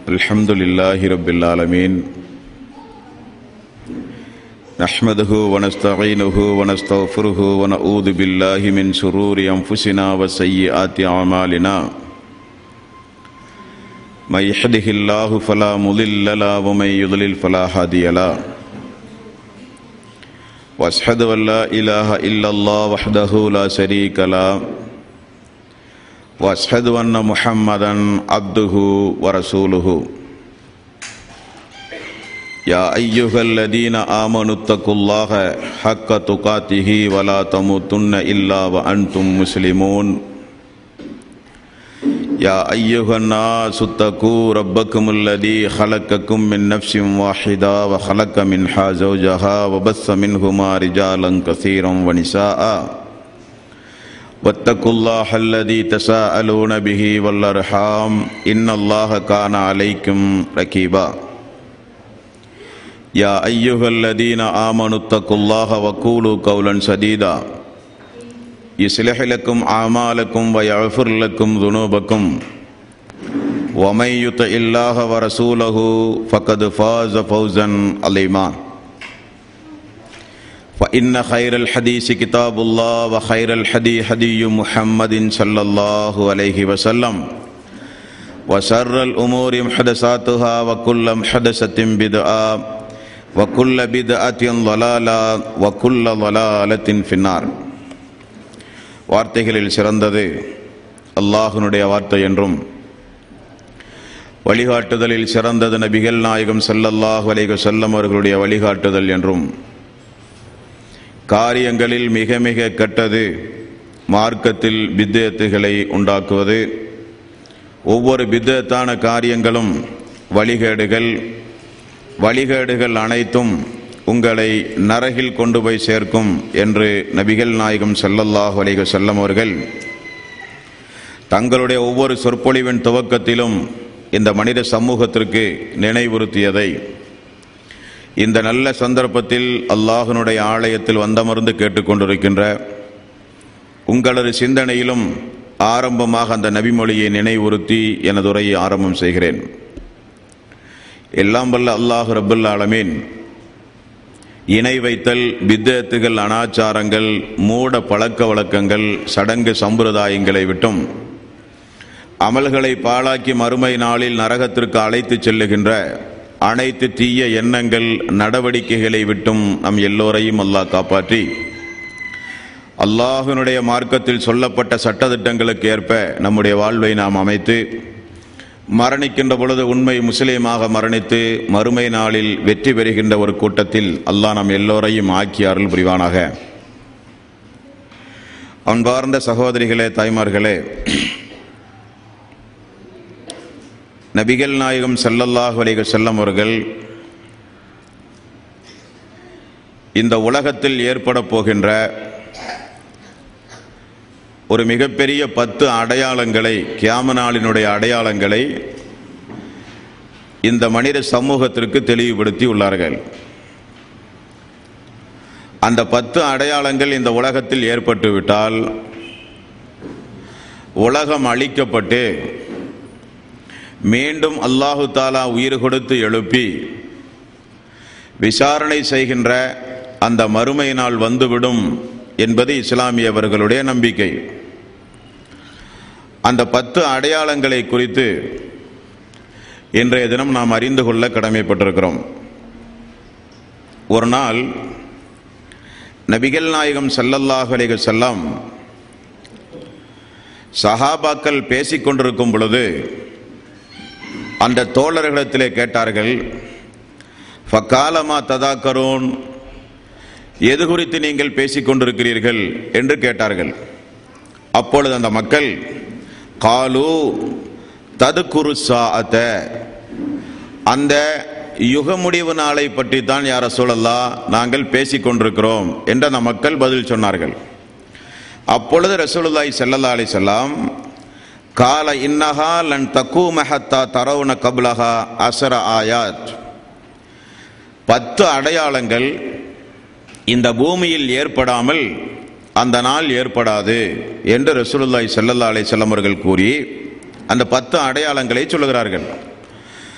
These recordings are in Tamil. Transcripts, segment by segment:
الحمد لله رب العالمين نحمده ونستعينه ونستغفره ونعوذ بالله من شرور أنفسنا وسيئات أعمالنا من يهده الله فلا مضل له ومن يضلل فلا هادي له واشهد ان لا اله الا الله وحده لا شريك له واشهد ان محمدا عبده ورسوله يا ايها الذين امنوا اتقوا الله حق تقاته ولا تموتن الا وانتم مسلمون يا ايها الناس اتقوا ربكم الذي خلقكم من نفس واحده وخلق منها زوجها وبث منهما رجالا كثيرا ونساء واتقوا الله الذي تساءلون به والارحام ان الله كان عليكم رقيبا يا ايها الذين امنوا اتقوا الله وقولوا قولا سديدا يصلح لكم اعمالكم ويغفر لكم ذنوبكم ومن يطع الله ورسوله فقد فاز فوزا عظيما فإن خير الحديث كتاب الله وخير الحدي حدي محمد صلى الله عليه وسلم وشر الأمور محدثاتها وكل محدثة بدعة وكل بدعة ضلالة وكل ضلالة في النار வார்த்தைகளில் சிறந்தது அல்லாஹுனுடைய வார்த்தை என்றும் வழிகாட்டுதலில் சிறந்தது நபிகள் நாயகம் சல்லல்லாஹு அலைஹி செல்லம் அவர்களுடைய வழிகாட்டுதல் என்றும் காரியங்களில் மிக மிக கெட்டது மார்க்கத்தில் பித்தத்துகளை உண்டாக்குவது ஒவ்வொரு பித்தத்தான காரியங்களும் வழிகேடுகள் வழிகேடுகள் அனைத்தும் உங்களை நரகில் கொண்டு போய் சேர்க்கும் என்று நபிகள் நாயகம் செல்லல்லாஹு அலைக செல்லம் அவர்கள் தங்களுடைய ஒவ்வொரு சொற்பொழிவின் துவக்கத்திலும் இந்த மனித சமூகத்திற்கு நினைவுறுத்தியதை இந்த நல்ல சந்தர்ப்பத்தில் அல்லாஹனுடைய ஆலயத்தில் வந்தமர்ந்து கேட்டுக்கொண்டிருக்கின்ற உங்களது சிந்தனையிலும் ஆரம்பமாக அந்த நபிமொழியை நினைவுறுத்தி எனது உரையை ஆரம்பம் செய்கிறேன் எல்லாம் வல்ல அல்லாஹு ரபுல் ஆலமீன் இணை வைத்தல் பித்தத்துகள் அனாச்சாரங்கள் மூட பழக்க வழக்கங்கள் சடங்கு சம்பிரதாயங்களை விட்டும் அமல்களை பாழாக்கி மறுமை நாளில் நரகத்திற்கு அழைத்து செல்லுகின்ற அனைத்து தீய எண்ணங்கள் நடவடிக்கைகளை விட்டும் நம் எல்லோரையும் அல்லாஹ் காப்பாற்றி அல்லாஹினுடைய மார்க்கத்தில் சொல்லப்பட்ட சட்டத்திட்டங்களுக்கு ஏற்ப நம்முடைய வாழ்வை நாம் அமைத்து மரணிக்கின்ற பொழுது உண்மை முஸ்லீமாக மரணித்து மறுமை நாளில் வெற்றி பெறுகின்ற ஒரு கூட்டத்தில் அல்லாஹ் நம் எல்லோரையும் ஆக்கி அருள் புரிவானாக அன்பார்ந்த சகோதரிகளே தாய்மார்களே நபிகள் நாயகம் செல்லல்லாஹ் வலிக செல்லம் அவர்கள் இந்த உலகத்தில் ஏற்பட போகின்ற ஒரு மிகப்பெரிய பத்து அடையாளங்களை கியாமனாளினுடைய அடையாளங்களை இந்த மனித சமூகத்திற்கு தெளிவுபடுத்தி உள்ளார்கள் அந்த பத்து அடையாளங்கள் இந்த உலகத்தில் ஏற்பட்டுவிட்டால் உலகம் அழிக்கப்பட்டு மீண்டும் அல்லாஹு தாலா உயிர் கொடுத்து எழுப்பி விசாரணை செய்கின்ற அந்த மறுமை நாள் வந்துவிடும் என்பது இஸ்லாமியவர்களுடைய நம்பிக்கை அந்த பத்து அடையாளங்களை குறித்து இன்றைய தினம் நாம் அறிந்து கொள்ள கடமைப்பட்டிருக்கிறோம் ஒரு நாள் நபிகள் நாயகம் சல்லல்லாஹ் அலைக செல்லம் சஹாபாக்கள் பேசிக்கொண்டிருக்கும் பொழுது அந்த தோழர்களிடத்திலே கேட்டார்கள் ஃபக்காலமா ததாக்கரோன் எது குறித்து நீங்கள் பேசிக்கொண்டிருக்கிறீர்கள் என்று கேட்டார்கள் அப்பொழுது அந்த மக்கள் காலு ததுக்குரு சாத்த அந்த யுக முடிவு நாளை பற்றி தான் யார சூழல்லா நாங்கள் பேசிக்கொண்டிருக்கிறோம் என்று அந்த மக்கள் பதில் சொன்னார்கள் அப்பொழுது ரசூலுல்லாய் செல்லல்லா அலி செல்லாம் கால இன்னஹா லன் தக்கு மெஹத்தா தரவுன கபுலஹா அசர ஆயாத் பத்து அடையாளங்கள் இந்த பூமியில் ஏற்படாமல் அந்த நாள் ஏற்படாது என்று ரசூலுல்லாய் ஸல்லல்லாஹு அலைஹி வஸல்லம் அவர்கள் கூறி அந்த பத்து அடையாளங்களை சொல்லுகிறார்கள்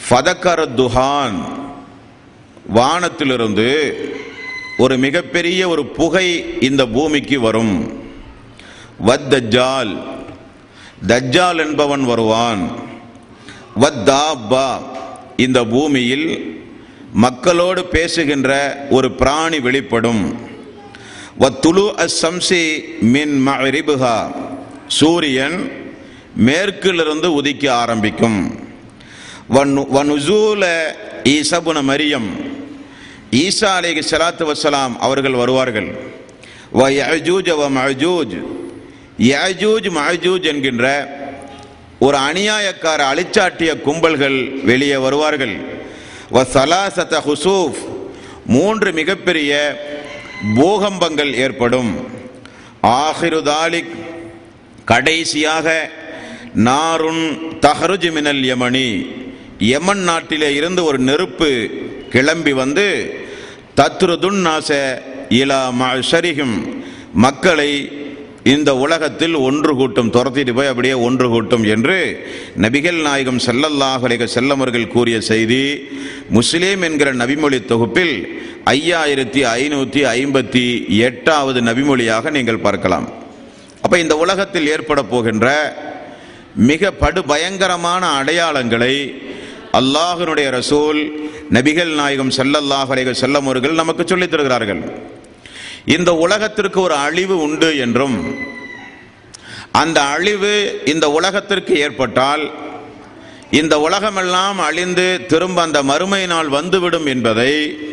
ஃபதக்கர துஹான் வானத்திலிருந்து ஒரு மிகப்பெரிய ஒரு புகை இந்த பூமிக்கு வரும் வத்தஜால் தஜ்ஜால் என்பவன் வருவான் வத்தாப்பா இந்த பூமியில் மக்களோடு பேசுகின்ற ஒரு பிராணி வெளிப்படும் வத்துலு அஸ்ஸம்சி மின் மரிபுகா சூரியன் மேற்கிலிருந்து உதிக்க ஆரம்பிக்கும் வன்னு- வனுசூல ஈசபுன மரியம் ஈசா அலைஹி ஸலாத்து வஸ்ஸலாம் அவர்கள் வருவார்கள் வ யஅஜூஜ வ மஅஜூஜ் யஅஜூஜ் மஅஜூஜ் என்கின்ற ஒரு அநியாயக்கார அழிச்சாட்டிய கும்பல்கள் வெளியே வருவார்கள் வ சலாசத ஹுசூஃப் மூன்று மிகப்பெரிய பூகம்பங்கள் ஏற்படும் ஆஹிரு தாலிக் கடைசியாக நாருன் தஹருஜ் மினல் யமனி யமன் நாட்டிலே இருந்து ஒரு நெருப்பு கிளம்பி வந்து தத்ருதுன் நாச இலா மஷரிஹிம் மக்களை இந்த உலகத்தில் ஒன்று கூட்டும் துரத்திட்டு போய் அப்படியே ஒன்று கூட்டும் என்று நபிகள் நாயகம் ஸல்லல்லாஹு அலைஹி செல்லமர்கள் கூறிய செய்தி முஸ்லீம் என்கிற நபிமொழி தொகுப்பில் ஐயாயிரத்தி ஐநூற்றி ஐம்பத்தி எட்டாவது நபிமொழியாக நீங்கள் பார்க்கலாம் அப்ப இந்த உலகத்தில் ஏற்பட போகின்ற மிக படு பயங்கரமான அடையாளங்களை அல்லாஹ்வினுடைய ரசூல் நபிகள் நாயகம் ஸல்லல்லாஹு அலைஹி வஸல்லம் அவர்கள் நமக்கு சொல்லித் தருகிறார்கள் இந்த உலகத்திற்கு ஒரு அழிவு உண்டு என்றும் அந்த அழிவு இந்த உலகத்திற்கு ஏற்பட்டால் இந்த உலகமெல்லாம் அழிந்து திரும்ப அந்த மறுமை நாள் வந்துவிடும் என்பதை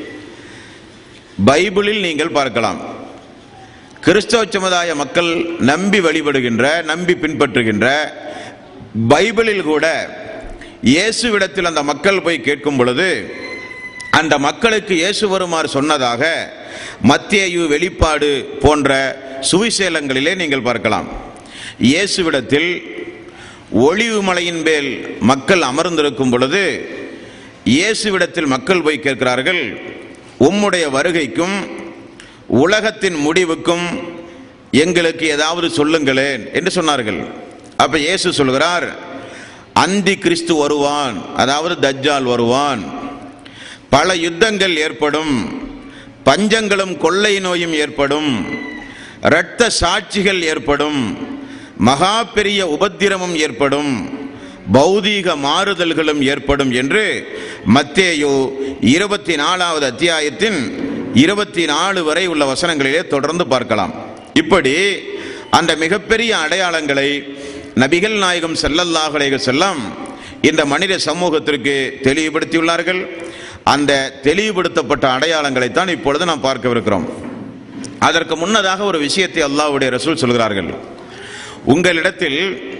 பைபிளில் நீங்கள் பார்க்கலாம் கிறிஸ்தவ சமுதாய மக்கள் நம்பி வழிபடுகின்ற நம்பி பின்பற்றுகின்ற பைபிளில் கூட இயேசுவிடத்தில் அந்த மக்கள் போய் கேட்கும் பொழுது அந்த மக்களுக்கு இயேசு வருமாறு சொன்னதாக மத்தியு வெளிப்பாடு போன்ற சுவிசேலங்களிலே நீங்கள் பார்க்கலாம் இயேசுவிடத்தில் ஒளிவு மலையின் மேல் மக்கள் அமர்ந்திருக்கும் பொழுது இயேசுவிடத்தில் மக்கள் போய் கேட்கிறார்கள் உம்முடைய வருகைக்கும் உலகத்தின் முடிவுக்கும் எங்களுக்கு ஏதாவது சொல்லுங்களேன் என்று சொன்னார்கள் அப்ப இயேசு சொல்கிறார் அந்தி கிறிஸ்து வருவான் அதாவது தஜ்ஜால் வருவான் பல யுத்தங்கள் ஏற்படும் பஞ்சங்களும் கொள்ளை நோயும் ஏற்படும் இரத்த சாட்சிகள் ஏற்படும் மகா பெரிய உபத்திரமும் ஏற்படும் பௌதீக மாறுதல்களும் ஏற்படும் என்று மத்தேயு இருபத்தி நாலாவது அத்தியாயத்தின் இருபத்தி நாலு வரை உள்ள வசனங்களிலே தொடர்ந்து பார்க்கலாம் இப்படி அந்த மிகப்பெரிய அடையாளங்களை நபிகள் நாயகம் ஸல்லல்லாஹு அலைஹி வஸல்லம் இந்த மனித சமூகத்திற்கு தெளிவுபடுத்தியுள்ளார்கள் அந்த தெளிவுபடுத்தப்பட்ட அடையாளங்களைத்தான் இப்பொழுது நாம் பார்க்கவிருக்கிறோம் அதற்கு முன்னதாக ஒரு விஷயத்தை அல்லாஹ்வுடைய ரசூல் சொல்கிறார்கள் உங்களிடத்தில்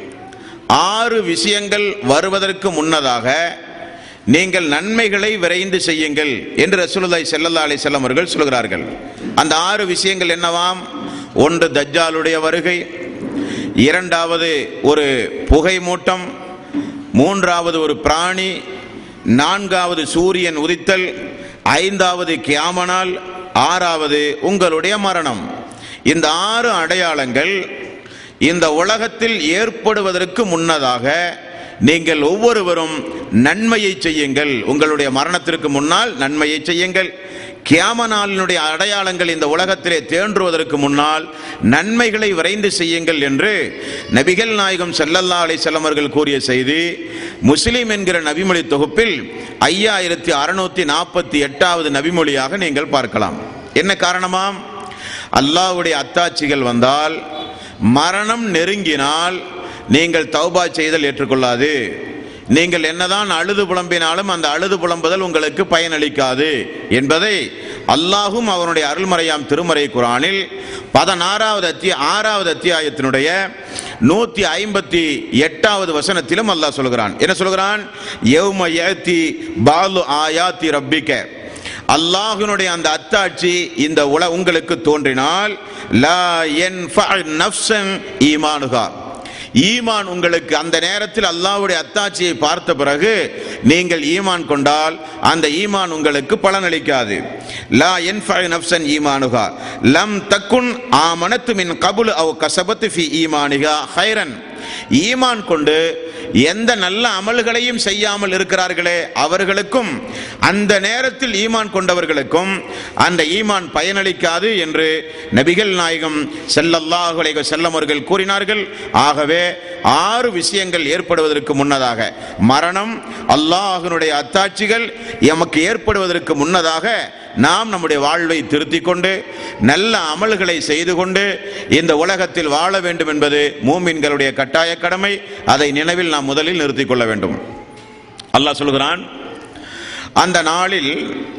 ஆறு விஷயங்கள் வருவதற்கு முன்னதாக நீங்கள் நன்மைகளை விரைந்து செய்யுங்கள் என்று ரசூலுல்லாஹி ஸல்லல்லாஹு அலைஹி வஸல்லம் அவர்கள் சொல்கிறார்கள் அந்த ஆறு விஷயங்கள் என்னவாம் ஒன்று தஜ்ஜாலுடைய வருகை இரண்டாவது ஒரு புகை மூட்டம் மூன்றாவது ஒரு பிராணி நான்காவது சூரியன் உதித்தல் ஐந்தாவது கியாமனால் ஆறாவது உங்களுடைய மரணம் இந்த ஆறு அடையாளங்கள் இந்த உலகத்தில் ஏற்படுவதற்கு முன்னதாக நீங்கள் ஒவ்வொருவரும் நன்மையை செய்யுங்கள் உங்களுடைய மரணத்திற்கு முன்னால் நன்மையை செய்யுங்கள் கியாம நாளினுடைய அடையாளங்கள் இந்த உலகத்திலே தோன்றுவதற்கு முன்னால் நன்மைகளை விரைந்து செய்யுங்கள் என்று நபிகள் நாயகம் ஸல்லல்லாஹு அலைஹி வஸல்லம் அவர்கள் கூறிய செய்தி முஸ்லிம் என்கிற நபிமொழி தொகுப்பில் ஐயாயிரத்தி அறுநூத்தி நாற்பத்தி எட்டாவது நபிமொழியாக நீங்கள் பார்க்கலாம் என்ன காரணமாம் அல்லாஹ்வுடைய அத்தாட்சிகள் வந்தால் மரணம் நெருங்கினால் நீங்கள் தௌபா செய்தல் ஏற்றுக்கொள்ளாது நீங்கள் என்னதான் அழுது புலம்பினாலும் அந்த அழுது புலம்புதல் உங்களுக்கு பயனளிக்காது என்பதை அல்லாஹும் அவனுடைய அருள்மறையாம் திருமறை குரானில் பதினாறாவது அத்திய ஆறாவது அத்தியாயத்தினுடைய நூத்தி ஐம்பத்தி எட்டாவது வசனத்திலும் அல்லாஹ் சொல்கிறான் என்ன சொல்கிறான் யௌம யஅதி பாலு ஆயாத்தி ரப்பிக்க அல்லாஹ்வினுடைய அந்த அத்தாட்சி இந்த உல உங்களுக்கு தோன்றினால் லா யன்ஃபஅ நஃப்ஸன் ஈமானுகா ஈமான் உங்களுக்கு அந்த நேரத்தில் அல்லாஹ்வுடைய அத்தாட்சியை பார்த்த பிறகு நீங்கள் ஈமான் கொண்டால் அந்த ஈமான் உங்களுக்கு பலனளிக்காது லா யன்ஃபஅ நஃப்ஸன் ஈமானுகா லம் தக்குன் ஆமனத்து மின் கபுல் அவ் கசபத்து ஃபி ஈமானிகா ஹைரன் ஈமான் கொண்டு எந்த நல்ல அமல்களையும் செய்யாமல் இருக்கிறார்களே அவர்களுக்கும் அந்த நேரத்தில் ஈமான் கொண்டவர்களுக்கும் அந்த ஈமான் பயனளிக்காது என்று நபிகள் நாயகம் ஸல்லல்லாஹு அலைஹி வஸல்லம் அவர்கள் கூறினார்கள் ஆகவே ஆறு விஷயங்கள் ஏற்படுவதற்கு முன்னதாக மரணம் அல்லாஹ்வினுடைய அத்தாட்சிகள் எமக்கு ஏற்படுவதற்கு முன்னதாக நாம் நம்முடைய வாழ்வை திருத்திக் கொண்டு நல்ல அமல்களை செய்து கொண்டு இந்த உலகத்தில் வாழ வேண்டும் என்பது மூமின்களுடைய கட்டாய கடமை அதை நினைவில் நாம் முதலில் நிறுத்திக் கொள்ள வேண்டும் அல்லாஹ் சொல்கிறான் அந்த நாளில்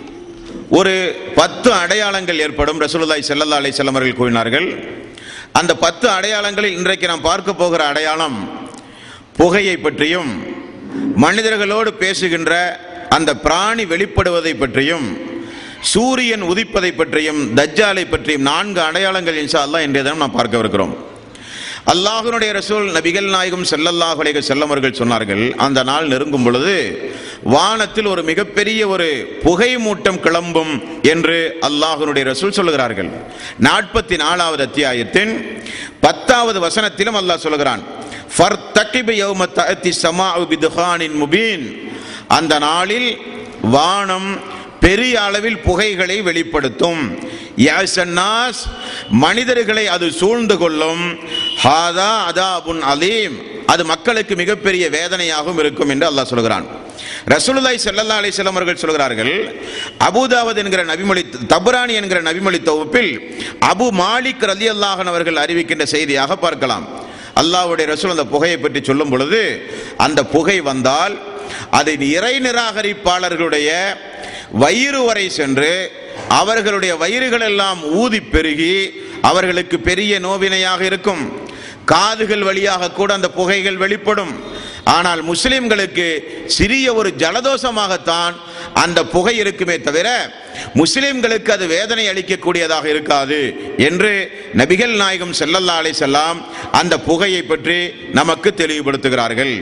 ஒரு பத்து அடையாளங்கள் ஏற்படும் ரசூலுல்லாஹி ஸல்லல்லாஹு அலைஹி வஸல்லம் அவர்கள் கூறினார்கள் அந்த பத்து அடையாளங்களில் இன்றைக்கு நாம் பார்க்க போகிற அடையாளம் புகையை பற்றியும் மனிதர்களோடு பேசுகின்ற அந்த பிராணி வெளிப்படுவதை பற்றியும் சூரியன் உதிப்பதை பற்றியும் தஜ்ஜாலை பற்றியும் நான்கு அடையாளங்கள் இன்ஷா அல்லாஹ் இன்றைய தினம் நாம் பார்க்கவிருக்கிறோம் அல்லாஹ்வினுடைய ரசூல் நபிகள் நாயகம் ஸல்லல்லாஹு அலைஹி வஸல்லம் அவர்கள் சொன்னார்கள் அந்த நாள் நெருங்கும் பொழுது வானத்தில் ஒரு மிகப்பெரிய ஒரு புகை மூட்டம் கிளம்பும் என்று அல்லாஹ்வினுடைய ரசூல் சொல்லுகிறார்கள் நாற்பத்தி நாலாவது அத்தியாயத்தின் பத்தாவது வசனத்திலும் அல்லாஹ் சொல்லுகிறான் ஃபர்தகிபு யௌம தஅத்தி ஸமாஉ பிதுகானின் முபீன் அந்த நாளில் வானம் பெரிய அளவில் புகைகளை வெளிப்படுத்தும் யாசன்னாஸ் மனிதர்களை அது சூழ்ந்து கொள்ளும் ஹாதா அதாபுன் அலீம் அது மக்களுக்கு மிகப்பெரிய வேதனையாகவும் இருக்கும் என்று அல்லாஹ் சொல்கிறான் ரசூலுல்லாஹி ஸல்லல்லாஹு அலைஹி வஸல்லம் அவர்கள் சொல்கிறார்கள் அபூதாவத் என்கிற நபிமொழி தபரானி என்கிற நபிமொழி தொகுப்பில் அபு மாலிக் ரலியல்லாஹு அவர்கள் அறிவிக்கின்ற செய்தியாக பார்க்கலாம் அல்லாஹ்வுடைய ரசூல் அந்த புகையை பற்றி சொல்லும் பொழுது அந்த புகை வந்தால் அதன் இறை நிராகரிப்பாளர்களுடைய வயிறு வரை சென்று அவர்களுடைய வயிறுகள் எல்லாம் ஊதி பெருகி அவர்களுக்கு பெரிய நோவினையாக இருக்கும் காதுகள் வழியாக கூட அந்த புகைகள் வெளிப்படும் ஆனால் முஸ்லிம்களுக்கு சிறிய ஒரு ஜலதோஷமாகத்தான் அந்த புகை இருக்குமே தவிர முஸ்லிம்களுக்கு அது வேதனை அளிக்கக்கூடியதாக இருக்காது என்று நபிகள் நாயகம் ஸல்லல்லாஹு அலைஹி செல்லாம் அந்த புகையை பற்றி நமக்கு தெளிவுபடுத்துகிறார்கள்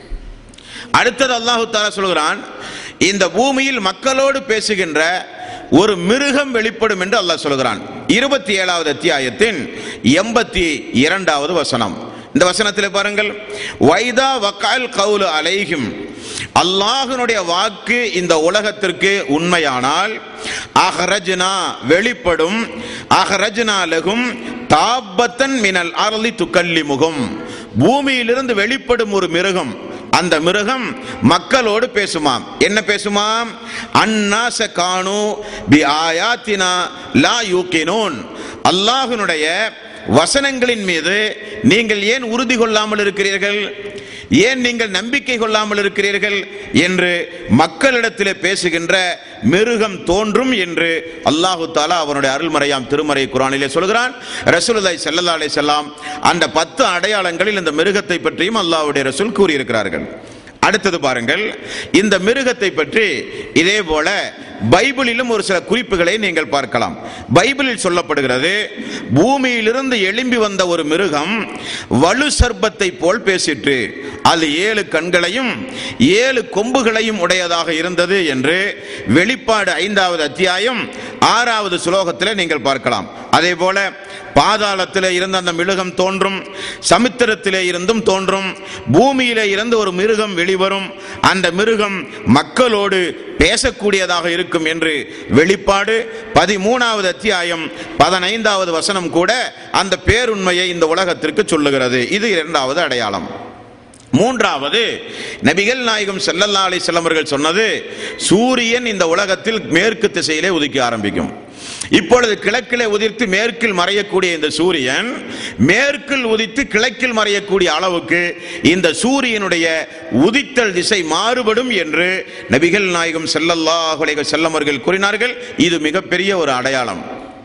அடுத்தது அல்லாஹு தாலா சொல்கிறான் இந்த பூமியில் மக்களோடு பேசுகின்ற ஒரு மிருகம் வெளிப்படும் என்று அல்லாஹ் சொல்கிறான் இருபத்தி ஏழாவது அத்தியாயத்தின் எண்பத்தி இரண்டாவது வசனம் இந்த வசனத்தில் பாருங்கள் வைதா வக்கால் கவுலு அலைஹிம் அல்லாஹ்வினுடைய வாக்கு இந்த உலகத்திற்கு உண்மையானால் அஹரஜ்னா வெளிப்படும் அஹரஜ்னா லகும் தாபத்தன் மினல் அரளி துக்கல்லி முகம் பூமியிலிருந்து வெளிப்படும் ஒரு மிருகம் அந்த மிருகம் மக்களோடு பேசுமாம் என்ன பேசுமாம் அன்னாச கானு பி ஆயாத்தினா லா யூக்கினூன் அல்லாஹ்வினுடைய வசனங்களின் மீது நீங்கள் ஏன் உறுதி கொள்ளாமல் இருக்கிறீர்கள் ஏன் நீங்கள் நம்பிக்கை கொள்ளாமல் இருக்கிறீர்கள் என்று மக்களிடத்தில் பேசுகின்ற மிருகம் தோன்றும் என்று அல்லாஹு தாலா அவனுடைய அருள்மறையாம் திருமறை குரானிலே சொல்கிறான் ரசூலுல்லாஹி ஸல்லல்லாஹு அலைஹி வஸல்லம் அந்த பத்து அடையாளங்களில் இந்த மிருகத்தை பற்றியும் அல்லாஹ்வுடைய ரசூல் கூறியிருக்கிறார்கள் அடுத்தது பாருங்கள் இந்த மிருகத்தை பற்றி இதே போல பைபிளிலும் ஒரு சில குறிப்புகளை நீங்கள் பார்க்கலாம் பைபிளில் சொல்லப்படுகிறது பூமியிலிருந்து எழும்பி வந்த ஒரு மிருகம் வலு சர்ப்பத்தை போல் பேசிற்று அது ஏழு கண்களையும் ஏழு கொம்புகளையும் உடையதாக இருந்தது என்று வெளிப்பாடு ஐந்தாவது அத்தியாயம் ஆறாவது சுலோகத்தில் நீங்கள் பார்க்கலாம் அதே போல பாதாளத்திலே இருந்த அந்த மிருகம் தோன்றும் சமுத்திரத்திலே இருந்தும் தோன்றும் பூமியிலே இருந்து ஒரு மிருகம் வெளிவரும் அந்த மிருகம் மக்களோடு பேசக்கூடியதாக இருக்கும் என்று வெளிப்பாடு பதிமூணாவது அத்தியாயம் பதினைந்தாவது வசனம் கூட அந்த பேருண்மையை இந்த உலகத்திற்கு சொல்லுகிறது இது இரண்டாவது அடையாளம் மூன்றாவது நபிகள் நாயகம் ஸல்லல்லாஹு அலைஹி வஸல்லம் அவர்கள் சொன்னது சூரியன் இந்த உலகத்தில் மேற்கு திசையிலே உதிக்க ஆரம்பிக்கும் இப்பொழுது கிழக்கிலே உதிர்த்து மேற்கில் மறையக்கூடிய இந்த சூரியன் மேற்கில் உதித்து கிழக்கில் மறையக்கூடிய அளவுக்கு இந்த சூரியனுடைய உதித்தல் திசை மாறுபடும் என்று நபிகள் நாயகம் ஸல்லல்லாஹு அலைஹி வஸல்லம் அவர்கள் கூறினார்கள் இது மிகப்பெரிய ஒரு அடையாளம்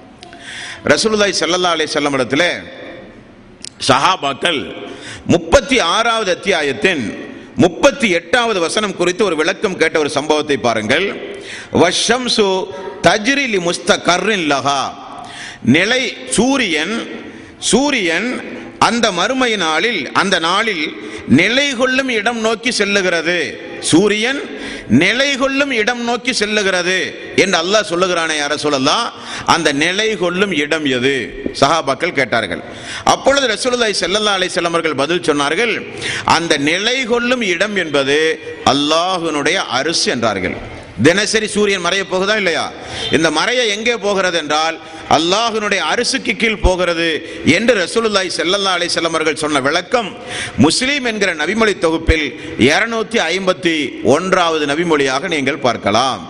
ரசூலுல்லாஹி ஸல்லல்லாஹு அலைஹி வஸல்லம் இடத்திலே சஹாபாக்கள் முப்பத்தி ஆறாவது அத்தியாயத்தின் முப்பத்தி எட்டாவது வசனம் குறித்து ஒரு விளக்கம் கேட்ட ஒரு சம்பவத்தை பாருங்கள் வஷம்சு தஜ்ரிலி முஸ்தகர்ரின் லஹா நிலை சூரியன் சூரியன் அந்த மறுமை நாளில் அந்த நாளில் நிலை கொள்ளும் இடம் நோக்கி செல்லுகிறது சூரியன் நிலை கொள்ளும் இடம் நோக்கி செல்லுகிறது என்று அல்லாஹ் சொல்லுகிறானே யார சொல்லலாம் அந்த நிலை கொள்ளும் இடம் எது சஹாபாக்கள் கேட்டார்கள் அப்பொழுது ரசூலுல்லாஹி ஸல்லல்லாஹு அலைஹி வஸல்லம் அவர்கள் பதில் சொன்னார்கள் அந்த நிலை கொள்ளும் இடம் என்பது அல்லாஹ்வினுடைய அரிசி என்றார்கள் தினசரி சூரியன் மறைய போகுதா இல்லையா இந்த மறைய எங்கே போகிறது என்றால் அல்லாஹ்வினுடைய அரிசுக்கு கீழ் போகிறது என்று ரசூலுல்லாஹி ஸல்லல்லாஹு அலைஹி வஸல்லம் அவர்கள் சொன்ன விளக்கம் முஸ்லீம் என்கிற நபிமொழி தொகுப்பில் 251 ஐம்பத்தி ஒன்றாவது நபிமொழியாக நீங்கள் பார்க்கலாம்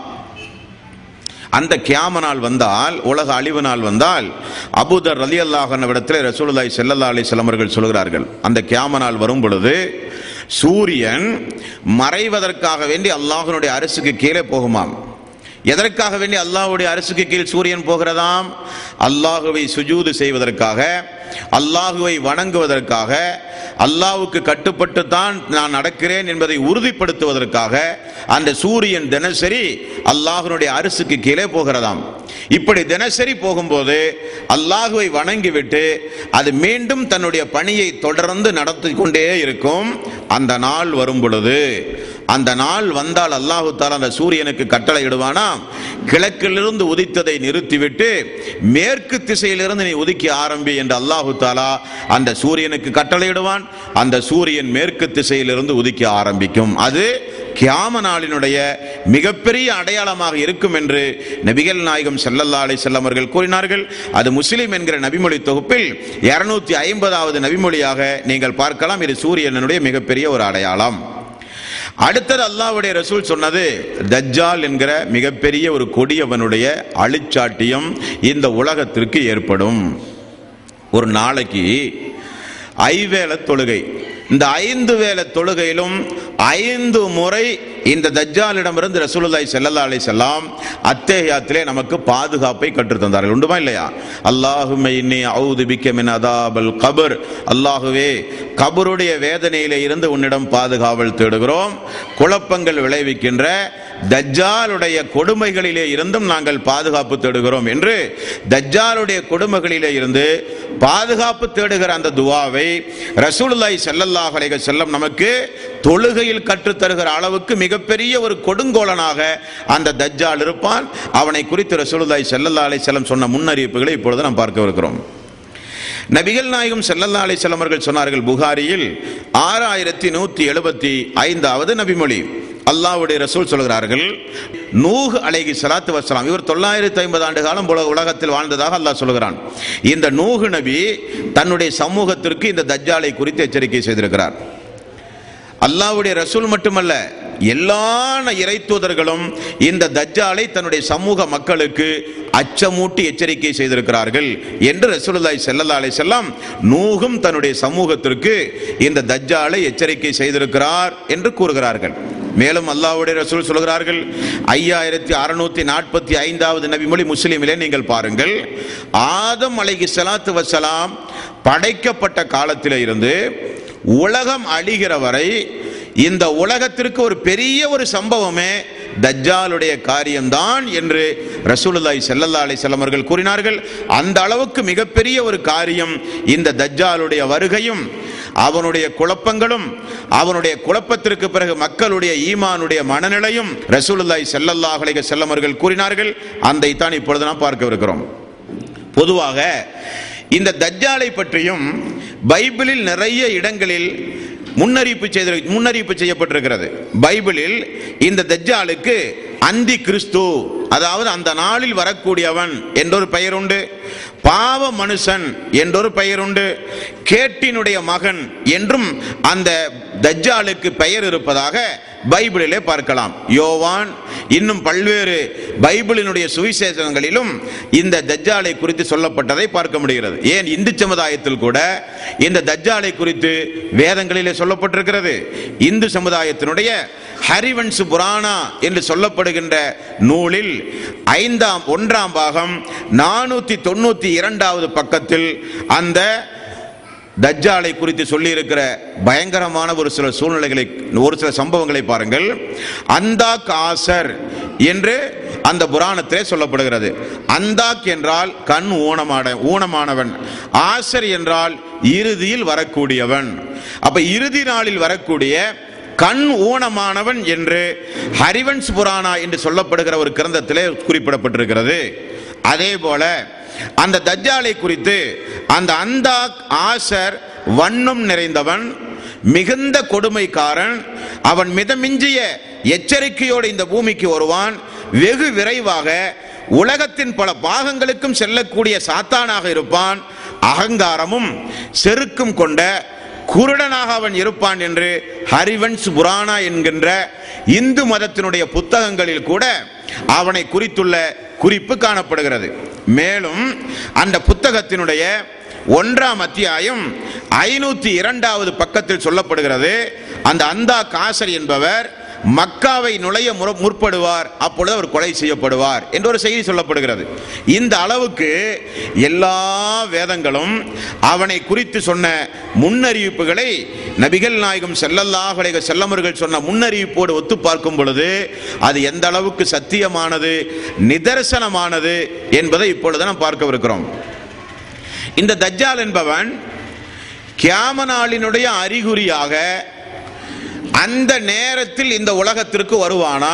அந்த கியாம நாள் வந்தால் உலக அழிவு நாள் வந்தால் அபூதர் ரலி அல்லாஹனவிடத்தில் ரசூலுல்லாஹி ஸல்லல்லாஹு அலைஹி வஸல்லம் அவர்கள் சொல்கிறார்கள் அந்த கியாம நாள் வரும் பொழுது சூரியன் மறைவதற்காக வேண்டி அல்லாஹ்வினுடைய அரசுக்கு கீழே போகுமாம் எதற்காக வேண்டி அல்லாஹ்வுடைய அரசுக்கு கீழ் சூரியன் போகிறதாம் அல்லாஹுவை சுஜூது செய்வதற்காக அல்லாஹுவை வணங்குவதற்காக அல்லாஹ்வுக்கு கட்டுப்பட்டு தான் நான் நடக்கிறேன் என்பதை உறுதிப்படுத்துவதற்காக அந்த சூரியன் தினசரி அல்லாஹ்வினுடைய அரசுக்கு கீழே போகிறதாம் இப்படி தினசரி போகும்போது அல்லாஹுவை வணங்கிவிட்டு அது மீண்டும் தன்னுடைய பணியை தொடர்ந்து நடத்தி கொண்டே இருக்கும் அந்த நாள் வரும் பொழுது அந்த நாள் வந்தால் அல்லாஹு தாலா அந்த சூரியனுக்கு கட்டளை இடுவானாம் கிழக்கிலிருந்து உதித்ததை நிறுத்திவிட்டு மேற்கு திசையிலிருந்து நீ உதிக்க ஆரம்பி என்று அல்லாஹு தாலா அந்த சூரியனுக்கு கட்டளையிடுவான் அந்த சூரியன் மேற்கு திசையிலிருந்து உதிக்க ஆரம்பிக்கும் அது கியாம நாளினுடைய மிகப்பெரிய அடையாளமாக இருக்கும் என்று நபிகள் நாயகம் ஸல்லல்லாஹு அலைஹி வஸல்லம் அவர்கள் கூறினார்கள் அது முஸ்லிம் என்கிற நபிமொழி தொகுப்பில் இருநூத்தி ஐம்பதாவது நபிமொழியாக நீங்கள் பார்க்கலாம் இது சூரியனுடைய மிகப்பெரிய ஒரு அடையாளம் அடுத்தது அல்லாஹ்வுடைய ரசூல் சொன்னது தஜ்ஜால் என்கிற மிகப்பெரிய ஒரு கொடியவனுடைய அழிச்சாட்டியம் இந்த உலகத்திற்கு ஏற்படும் ஒரு நாளைக்கு ஐவேள தொழுகை இந்த ஐந்து வேள தொழுகையிலும் ஐந்து முறை இந்த தஜ்ஜாலிடமிருந்து ரசூலுல்லாஹி ஸல்லல்லாஹு அலைஹி வஸல்லம் அத்தேஹியாத்திலே நமக்கு பாதுகாப்பை கற்றுத் தந்தார்கள் உண்டுமா இல்லையா அல்லாஹும்ம இன்னி அஊது பிக்க மின் அதாபல் கபர் அல்லாஹுவே கபருடைய வேதனையிலே இருந்து உன்னிடம் பாதுகாவல் தேடுகிறோம் குழப்பங்கள் விளைவிக்கின்ற தஜ்ஜாலுடைய கொடுமைகளிலே இருந்தும் நாங்கள் பாதுகாப்பு தேடுகிறோம் என்று தஜ்ஜாலுடைய கொடுமைகளிலே இருந்து பாதுகாப்பு தேடுகிற அந்த துவாவை ரசூலுல்லாஹி ஸல்லல்லாஹு அலைஹி வஸல்லம் நமக்கு தொழுகையில் கற்றுத் தருகிற அளவுக்கு மிகப்பெரிய ஒரு கொடுங்கோலனாக அந்த தஜ்ஜால் இருப்பான் அவனை குறித்து ரசூலுல்லாஹி ஸல்லல்லாஹு அலைஹி வஸல்லம் சொன்ன முன்னறிவிப்புகளை இப்பொழுது நாம் பார்க்க இருக்கிறோம் நபிகள் நாயகம் ஸல்லல்லாஹு அலைஹி வஸல்லம் அவர்கள் சொன்னார்கள் புகாரியில் ஆறாயிரத்தி நூத்தி எழுபத்தி ஐந்தாவது நபிமொழி அல்லாஹ்வுடைய ரசூல் சொல்கிறார்கள் நூஹ் அலைஹி ஸலாத்து வஸலாம் இவர் தொள்ளாயிரத்தி ஐம்பது ஆண்டு காலம் உலக உலகத்தில் வாழ்ந்ததாக அல்லாஹ் சொல்கிறான் இந்த நூஹ் நபி தன்னுடைய சமூகத்திற்கு இந்த தஜ்ஜாலை குறித்து எச்சரிக்கை செய்திருக்கிறார் அல்லாஹ்வுடைய ரசூல் மட்டுமல்ல எல்லா இறை தூதர்களும் இந்த தஜ்ஜாலை தன்னுடைய சமூக மக்களுக்கு அச்சமூட்டி எச்சரிக்கை செய்திருக்கிறார்கள் என்று ரசூலுல்லாஹி ஸல்லல்லாஹு அலைஹி வஸல்லம் நூகும் தன்னுடைய சமூகத்திற்கு இந்த தஜ்ஜாலை எச்சரிக்கை செய்திருக்கிறார் என்று கூறுகிறார்கள் மேலும் அல்லாஹ்வுடைய ரசூல் சொல்கிறார்கள் ஐயாயிரத்தி அறுநூத்தி நாற்பத்தி ஐந்தாவது நபிமொழி முஸ்லீமிலே நீங்கள் பாருங்கள் ஆதம் அலைஹி ஸலாத்து வஸலாம் படைக்கப்பட்ட காலத்திலே இருந்து உலகம் அழிகிற வரை இந்த உலகத்திற்கு ஒரு பெரிய ஒரு சம்பவமே தஜ்ஜாலுடைய காரியம்தான் என்று ரசூலுல்லாஹி ஸல்லல்லாஹு அலைஹி வஸல்லம் அவர்கள் கூறினார்கள் அந்த அளவுக்கு மிகப்பெரிய ஒரு காரியம் இந்த தஜ்ஜாலுடைய வருகையும் அவனுடைய குழப்பங்களும் அவனுடைய குழப்பத்திற்கு பிறகு மக்களுடைய ஈமானுடைய மனநிலையும் ரசூலுல்லாஹி ஸல்லல்லாஹு அலைஹி வஸல்லம் அவர்கள் கூறினார்கள் அந்த தான் இப்பொழுது நாம் பார்க்கவிருக்கிறோம் பொதுவாக இந்த தஜ்ஜாலை பற்றியும் பைபிளில் நிறைய இடங்களில் முன்னறிவிப்பு செய்த முன்னறிவிப்பு செய்யப்பட்டிருக்கிறது பைபிளில் இந்த தஜ்ஜாலுக்கு அந்தி கிறிஸ்து அதாவது அந்த நாளில் வரக்கூடியவன் என்றொரு பெயர் உண்டு பாவ மனுஷன் என்றொரு பெயர் உண்டு கேட்டினுடைய மகன் என்றும் அந்த தஜ்ஜாலுக்கு பெயர் இருப்பதாக பைபிளிலே பார்க்கலாம் யோவான் இன்னும் பல்வேறு பைபிளினுடைய சுவிசேஷங்களிலும் இந்த தஜ்ஜாலை குறித்து சொல்லப்பட்டதை பார்க்க முடிகிறது ஏன் இந்து சமுதாயத்தில் கூட இந்த தஜ்ஜாலை குறித்து வேதங்களிலே சொல்லப்பட்டிருக்கிறது இந்து சமுதாயத்தினுடைய ஹரிவன்சு புராணா என்று சொல்லப்படுகின்ற நூலில் ஐந்தாம் ஒன்றாம் பாகம் நானூத்தி தொண்ணூத்தி இரண்டாவது பக்கத்தில் அந்த தஜ்ஜாலை குறித்து சொல்லி இருக்கிற பயங்கரமான ஒரு சில சூழ்நிலைகளை ஒரு சில சம்பவங்களை பாருங்கள் அந்தாக் ஆசர் என்று அந்த புராணத்திலே சொல்லப்படுகிறது அந்தாக் என்றால் கண் ஊனமான ஊனமானவன் ஆசர் என்றால் இறுதியில் வரக்கூடியவன் அப்ப இறுதி நாளில் வரக்கூடிய கண் ஊனமானவன் என்று ஹரிவன்ஸ் புராணா என்று சொல்லப்படுகிற ஒரு கிரந்தத்திலே குறிப்பிடப்பட்டிருக்கிறது அதே போல அந்த தஜ்ஜாலை குறித்து அந்த அந்த ஆசர் வண்ணம் நிறைந்தவன் மிகுந்த கொடுமைக்காரன் அவன் மிதமிஞ்சிய எச்சரிக்கையோடு இந்த பூமிக்கு வருவான் வெகு விரைவாக உலகத்தின் பல பாகங்களுக்கும் செல்லக்கூடிய சாத்தானாக இருப்பான் அகங்காரமும் செருக்கும் கொண்ட குருடனாக அவன் இருப்பான் என்று ஹரிவன்ஸ் புராணா என்கின்ற இந்து மதத்தினுடைய புத்தகங்களில் கூட அவனை குறித்துள்ள குறிப்பு காணப்படுகிறது மேலும் அந்த புத்தகத்தினுடைய ஒன்றாம் அத்தியாயம் ஐநூத்தி இரண்டாவது பக்கத்தில் சொல்லப்படுகிறது அந்த அந்தா காசர் என்பவர் மக்காவை நுழைய முற- முற்படுவார் அப்பொழுது அவர் கொலை செய்யப்படுவார் என்ற ஒரு செய்தி சொல்லப்படுகிறது இந்த அளவுக்கு எல்லா வேதங்களும் அவனை குறித்து சொன்ன முன்னறிவிப்புகளை நபிகள் நாயகம் ஸல்லல்லாஹு அலைஹி செல்லமர்கள் சொன்ன முன்னறிவிப்போடு ஒத்து பார்க்கும் பொழுது அது எந்த அளவுக்கு சத்தியமானது நிதர்சனமானது என்பதை இப்பொழுது நாம் பார்க்கவிருக்கிறோம் இந்த தஜ்ஜால் என்பவன் கியாம நாளினுடைய அறிகுறியாக அந்த நேரத்தில் இந்த உலகத்திற்கு வருவானா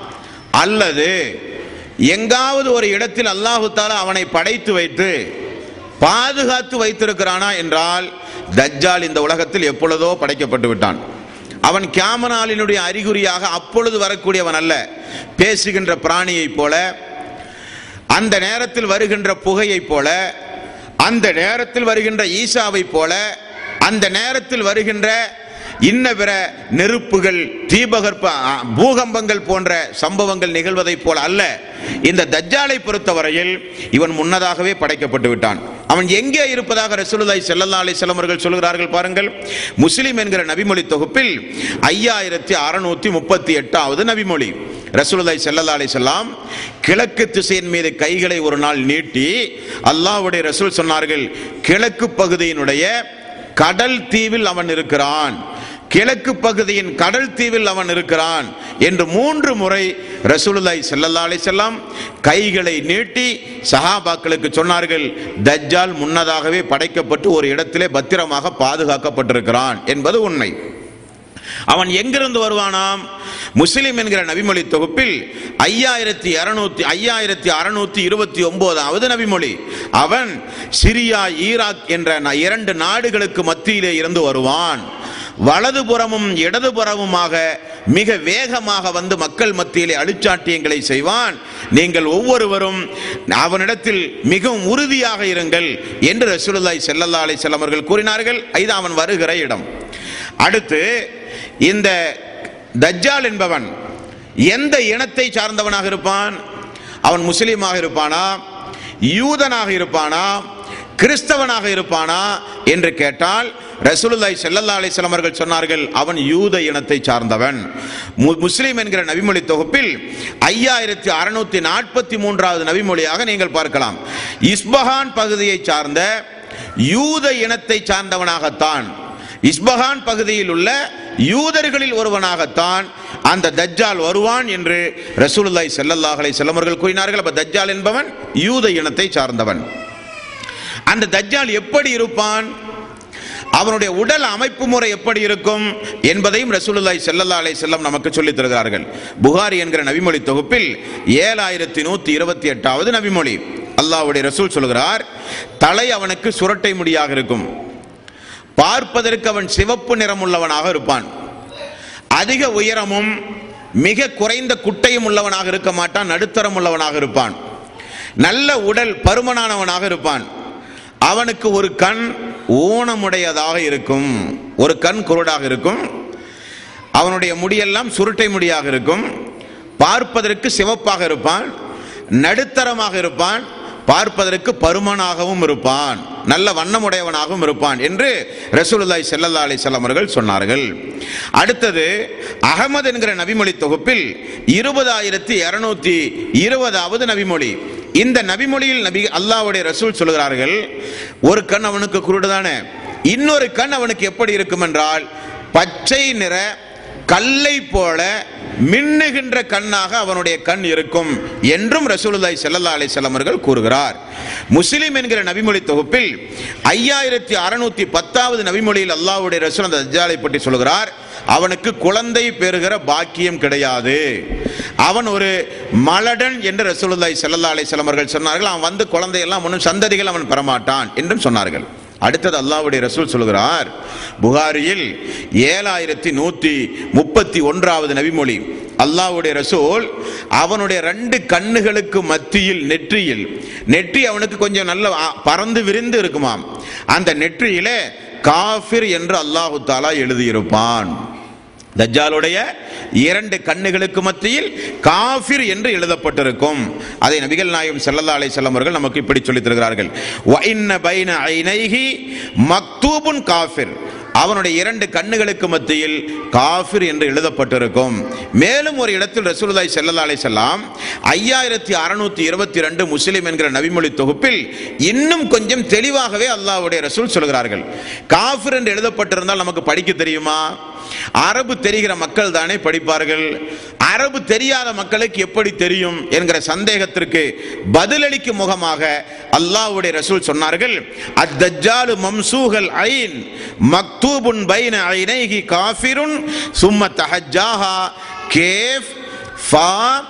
அல்லது எங்காவது ஒரு இடத்தில் அல்லாஹு தாலா அவனை படைத்து வைத்து பாதுகாத்து வைத்திருக்கிறானா என்றால் தஜ்ஜால் இந்த உலகத்தில் எப்பொழுதோ படைக்கப்பட்டு விட்டான் அவன் கியாம நாளினுடைய அறிகுறியாக அப்பொழுது வரக்கூடியவன் அல்ல பேசுகின்ற பிராணியைப் போல அந்த நேரத்தில் வருகின்ற புகையைப் போல அந்த நேரத்தில் வருகின்ற ஈசாவைப் போல அந்த நேரத்தில் வருகின்ற இன்ன பிற நெருப்புகள் தீபகற்ப அ, பூகம்பங்கள் போன்ற சம்பவங்கள் நிகழ்வதைப் போல அல்ல இந்த தஜ்ஜாலை பொறுத்தவரையில் இவன் முன்னதாகவே படைக்கப்பட்டு விட்டான் அவன் எங்கே இருப்பதாக ரசூலுல்லாஹி ஸல்லல்லாஹு அலைஹி வஸல்லம் அவர்கள் சொல்கிறார்கள் பாருங்கள் முஸ்லிம் என்கிற நபிமொழி தொகுப்பில் ஐயாயிரத்தி அறுநூத்தி முப்பத்தி எட்டாவது நபிமொழி ரசூலுல்லாஹி ஸல்லல்லாஹு அலைஹி வஸல்லம் கிழக்கு திசையின் மீது கைகளை ஒரு நாள் நீட்டி அல்லாஹ்வுடைய ரசூல் சொன்னார்கள் கிழக்கு பகுதியினுடைய கடல் தீவில் அவன் இருக்கிறான் கிழக்கு பகுதியின் கடல் தீவில் அவன் இருக்கிறான் என்று மூன்று முறை ரசூலுல்லாஹி ஸல்லல்லாஹு அலைஹி வஸல்லம் கைகளை நீட்டி சஹாபாக்களுக்கு சொன்னார்கள் தஜ்ஜால் முன்னதாகவே படைக்கப்பட்டு ஒரு இடத்திலே பத்திரமாக பாதுகாக்கப்பட்டிருக்கிறான் என்பது உண்மை அவன் எங்கிருந்து வருவானாம் முஸ்லிம் என்கிற நபிமொழி தொகுப்பில் ஐயாயிரத்தி இருநூத்தி ஐயாயிரத்தி அறுநூத்தி இருபத்தி ஒன்பதாவது நபிமொழி அவன் சிரியா ஈராக் என்ற ந- இரண்டு நாடுகளுக்கு மத்தியிலே இருந்து வருவான் வலதுபுறமும் இடதுபுறமுமாக மிக வேகமாக வந்து மக்கள் மத்தியிலே அழிச்சாட்டியங்களை செய்வான் நீங்கள் ஒவ்வொருவரும் அவனிடத்தில் மிகவும் உறுதியாக இருங்கள் என்று ரசூலுல்லாஹி ஸல்லல்லாஹு அலைஹி வஸல்லம் அவர்கள் கூறினார்கள் இது அவன் வருகிற இடம் அடுத்து இந்த தஜ்ஜால் என்பவன் எந்த இனத்தை சார்ந்தவனாக இருப்பான் அவன் முஸ்லீமாக இருப்பானா யூதனாக இருப்பானா கிறிஸ்தவனாக இருப்பானா என்று கேட்டால் ரசூலுல்லாஹி ஸல்லல்லாஹு அலைஹி வஸல்லம் அவர்கள் சொன்னார்கள் அவன் யூத இனத்தை சார்ந்தவன் மு- முஸ்லிம் என்கிற நபிமொழி தொகுப்பில் ஐயாயிரத்தி அறுநூத்தி நாற்பத்தி மூன்றாவது நபிமொழியாக நீங்கள் பார்க்கலாம் இஸ்பஹான் பகுதியை சார்ந்த யூத இனத்தை சார்ந்தவனாகத்தான் இஸ்பஹான் பகுதியில் உள்ள யூதர்களில் ஒருவனாகத்தான் அந்த தஜ்ஜால் வருவான் என்று ரசூலுல்லாஹி ஸல்லல்லாஹு அலைஹி வஸல்லம் அவர்கள் கூறினார்கள் அப்ப தஜ்ஜால் என்பவன் யூத இனத்தை சார்ந்தவன் அந்த தஜ்ஜால் எப்படி இருப்பான் அவனுடைய உடல் அமைப்பு முறை எப்படி இருக்கும் என்பதையும் ரசூலுல்லாஹி ஸல்லல்லாஹு அலைஹி வஸல்லம் நமக்கு சொல்லித் தருகிறார்கள் புகாரி என்கிற நபிமொழி தொகுப்பில் ஏழாயிரத்தி நூத்தி இருபத்தி எட்டாவது நபிமொழி அல்லாஹ்வுடைய ரசூல் சொல்கிறார் தலை அவனுக்கு சுரட்டை முடியாக இருக்கும் பார்ப்பதற்கு அவன் சிவப்பு நிறம் உள்ளவனாக இருப்பான் அதிக உயரமும் மிக குறைந்த குட்டையும் உள்ளவனாக இருக்க மாட்டான் நடுத்தரம் உள்ளவனாக இருப்பான் நல்ல உடல் பருமனானவனாக இருப்பான் அவனுக்கு ஒரு கண் ஊனமுடையதாக இருக்கும் ஒரு கண் குருடாக இருக்கும் அவனுடைய முடியெல்லாம் சுருட்டை முடியாக இருக்கும் பார்ப்பதற்கு சிவப்பாக இருப்பான் நடுத்தரமாக இருப்பான் பார்ப்பதற்கு பருமனாகவும் இருப்பான் நல்ல வண்ணமுடையவனாகவும் இருப்பான் என்று ரசூலுல்லாஹி ஸல்லல்லாஹு அலைஹி வஸல்லம் அவர்கள் சொன்னார்கள் அடுத்தது அகமது என்கிற நபிமொழி தொகுப்பில் இருபதாயிரத்தி இருநூத்தி இருபதாவது நபிமொழி இந்த நபிமொழியில் நபி அல்லாஹ்வுடைய ரசூல் சொல்கிறார்கள் ஒரு கண் அவனுக்கு குருடுதானே இன்னொரு கண் அவனுக்கு எப்படி இருக்கும் என்றால் பச்சை நிற கல்லை போல மின்னுகின்ற கண்ணாக அவனுடைய கண் இருக்கும் என்றும் ரசூலுல்லாஹி ஸல்லல்லாஹு அலைஹி வஸல்லம் அவர்கள் கூறுகிறார் முஸ்லிம் என்கிற நபிமொழி தொகுப்பில் ஐயாயிரத்தி அறுநூத்தி பத்தாவது நபிமொழியில் அல்லாஹ்வுடைய ரசூல் அந்த தஜ்ஜாலை பற்றி சொல்கிறார் அவனுக்கு குழந்தை பெறுகிற பாக்கியம் கிடையாது அவன் ஒரு மலடன் என்று ரசூலுல்லாஹி ஸல்லல்லாஹு அலைஹி வஸல்லம் அவர்கள் சொன்னார்கள் அவன் வந்து குழந்தையெல்லாம் ஒன்றும் சந்ததிகள் அவன் பெறமாட்டான் என்றும் சொன்னார்கள் அடுத்தது அல்லாஹ்வுடைய ரசூல் சொல்கிறார் புகாரியில் ஏழாயிரத்தி நூத்தி முப்பத்தி ஒன்றாவது நபிமொழி அல்லாஹ்வுடைய ரசூல் அவனுடைய ரெண்டு கண்ணுகளுக்கு மத்தியில் நெற்றியில் நெற்றி அவனுக்கு கொஞ்சம் நல்ல ஆ, பறந்து விரிந்து இருக்குமாம் அந்த நெற்றியிலே காஃபிர் என்று அல்லாஹு தாலா எழுதியிருப்பான் தஜ்ஜாலுடைய இரண்டு கண்ணுகளுக்கு மத்தியில் காஃபிர் என்று எழுதப்பட்டிருக்கும் அதை நபிகள் நாயகம் ஸல்லல்லாஹு அலைஹி வஸல்லம் அவர்கள் நமக்கு இப்படி சொல்லித் தருகிறார்கள் வ இன்ன பைன ஐனைஹி மக்தூபுன் காஃபிர் அவனுடைய இரண்டு கண்ணுகளுக்கு மத்தியில் காஃபிர் என்று எழுதப்பட்டிருக்கும் மேலும் ஒரு இடத்தில் ரசூலுல்லாஹி ஸல்லல்லாஹு அலைஹி வஸல்லம் ஐயாயிரத்தி அறுநூத்தி இருபத்தி ரெண்டு முஸ்லிம் என்கிற நபிமொழி தொகுப்பில் இன்னும் கொஞ்சம் தெளிவாகவே அல்லாஹ்வுடைய ரசூல் சொல்கிறார்கள் காஃபிர் என்று எழுதப்பட்டிருந்தால் நமக்கு படிக்க தெரியுமா அரபு தெரிகிற மக்கள் தானே படிப்பார்கள் அரபு தெரியாத மக்களுக்கு எப்படி தெரியும் என்கிற சந்தேகத்திற்கு பதிலளிக்கும் முகமாக அல்லாஹ்வுடைய ரசூல் சொன்னார்கள் அத்தஜ்ஜாலு மம்சூகல் ஐன் மக்தூபுன் பைன ஐனைஹி காஃபிருன் சும்ம தஹஜ்ஜாஹா கேஃப் ஃபா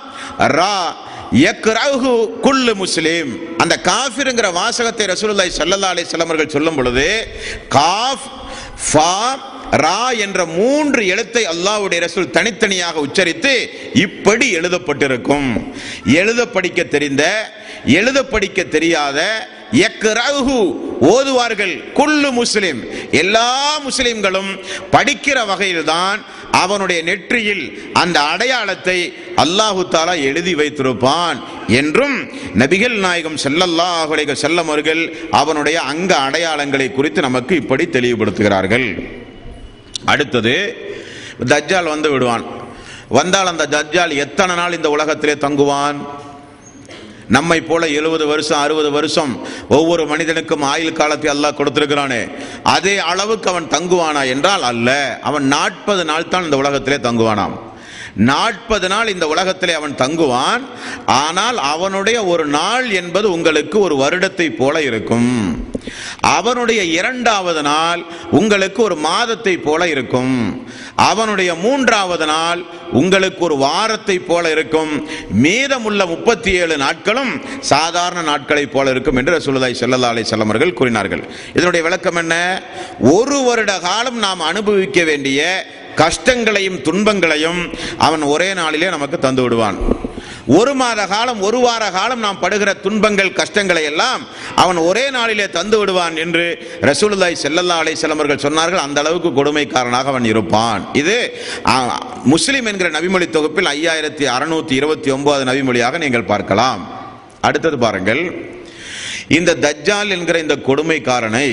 ரா யக்ரஹு குல்லு முஸ்லிம் அந்த காஃபிருங்கிற வாசகத்தை ரசூலுல்லாஹி ஸல்லல்லாஹு அலைஹி வஸல்லம் அவர்கள் சொல்லும் பொழுது காஃப் ஃபா ரா என்ற மூன்று எழுத்தை அல்லாஹ்வுடைய ரசூல் தனித்தனியாக உச்சரித்து இப்படி எழுதப்பட்டிருக்கும் எழுத படிக்க தெரிந்த எழுத படிக்க தெரியாத யக்ரஹு ஓதுவார்கள் குல்லு முஸ்லிம் எல்லா முஸ்லிம்களும் படிக்கிற வகையில்தான் அவனுடைய நெற்றியில் அந்த அடையாளத்தை அல்லாஹு தாலா எழுதி வைத்திருப்பான் என்றும் நபிகள் நாயகம் ஸல்லல்லாஹு அலைஹி வஸல்லம் அவர்கள் அவனுடைய அங்க அடையாளங்களை குறித்து நமக்கு இப்படி தெளிவுபடுத்துகிறார்கள் அடுத்தது தஜ்ஜால் வந்து விடுவான் வந்தால் அந்த தஜ்ஜால் எத்தனை நாள் இந்த உலகத்திலே தங்குவான் நம்மை போல எழுபது வருஷம் அறுபது வருஷம் ஒவ்வொரு மனிதனுக்கும் ஆயுள் காலத்தை அல்லாஹ் கொடுத்திருக்கிறானே அதே அளவுக்கு அவன் தங்குவானா என்றால் அல்ல அவன் நாற்பது நாள் தான் இந்த உலகத்திலே தங்குவானாம் நாற்பது நாள் இந்த உலகத்திலே அவன் தங்குவான் ஆனால் அவனுடைய ஒரு நாள் என்பது உங்களுக்கு ஒரு வருடத்தை போல இருக்கும் அவனுடைய இரண்டாவது நாள் உங்களுக்கு ஒரு மாதத்தை போல இருக்கும் அவனுடைய மூன்றாவது நாள் உங்களுக்கு ஒரு வாரத்தை போல இருக்கும் மீதமுள்ள முப்பத்தி ஏழு நாட்களும் சாதாரண நாட்களைப் போல இருக்கும் என்று ரசூலுல்லாஹி ஸல்லல்லாஹு அலைஹி வஸல்லம் அவர்கள் கூறினார்கள் இதனுடைய விளக்கம் என்ன ஒரு வருட காலம் நாம் அனுபவிக்க வேண்டிய கஷ்டங்களையும் துன்பங்களையும் அவன் ஒரே நாளிலே நமக்கு தந்து விடுவான் ஒரு மாத காலம் ஒரு வார காலம் நாம் படுகிற துன்பங்கள் கஷ்டங்களை எல்லாம் அவன் ஒரே நாளிலே தந்து விடுவான் என்று ரசூலுல்லாஹி ஸல்லல்லாஹு அலைஹி வஸல்லம் அவர்கள் சொன்னார்கள் அந்த அளவுக்கு கொடுமைக்காரனாக அவன் இருப்பான் இது ஆ, முஸ்லிம் என்கிற நபிமொழி தொகுப்பில் ஐயாயிரத்தி அறுநூத்தி இருபத்தி ஒன்பது நபிமொழியாக நீங்கள் பார்க்கலாம் அடுத்தது பாருங்கள் இந்த தஜ்ஜால் என்கிற இந்த கொடுமைக்காரனை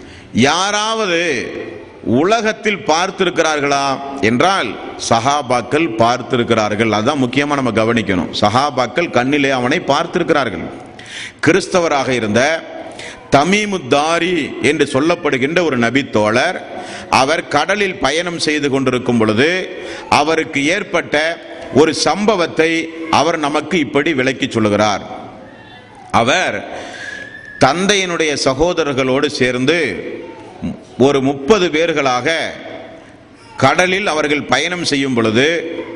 யாராவது உலகத்தில் பார்த்திருக்கிறார்களா என்றால் சஹாபாக்கள் பார்த்திருக்கிறார்கள் அதான் முக்கியமா நம்ம கவனிக்கணும் சஹாபாக்கள் கண்ணிலே அவனை பார்த்திருக்கிறார்கள் கிறிஸ்தவராக இருந்த தமீமுத்தாரி என்று சொல்லப்படுகின்ற ஒரு நபி தோழர் அவர் கடலில் பயணம் செய்து கொண்டிருக்கும் பொழுது அவருக்கு ஏற்பட்ட ஒரு சம்பவத்தை அவர் நமக்கு இப்படி விளக்கி சொல்லுகிறார் அவர் தந்தையினுடைய சகோதரர்களோடு சேர்ந்து ஒரு முப்பது பேர்களாக கடலில் அவர்கள் பயணம் செய்யும் பொழுது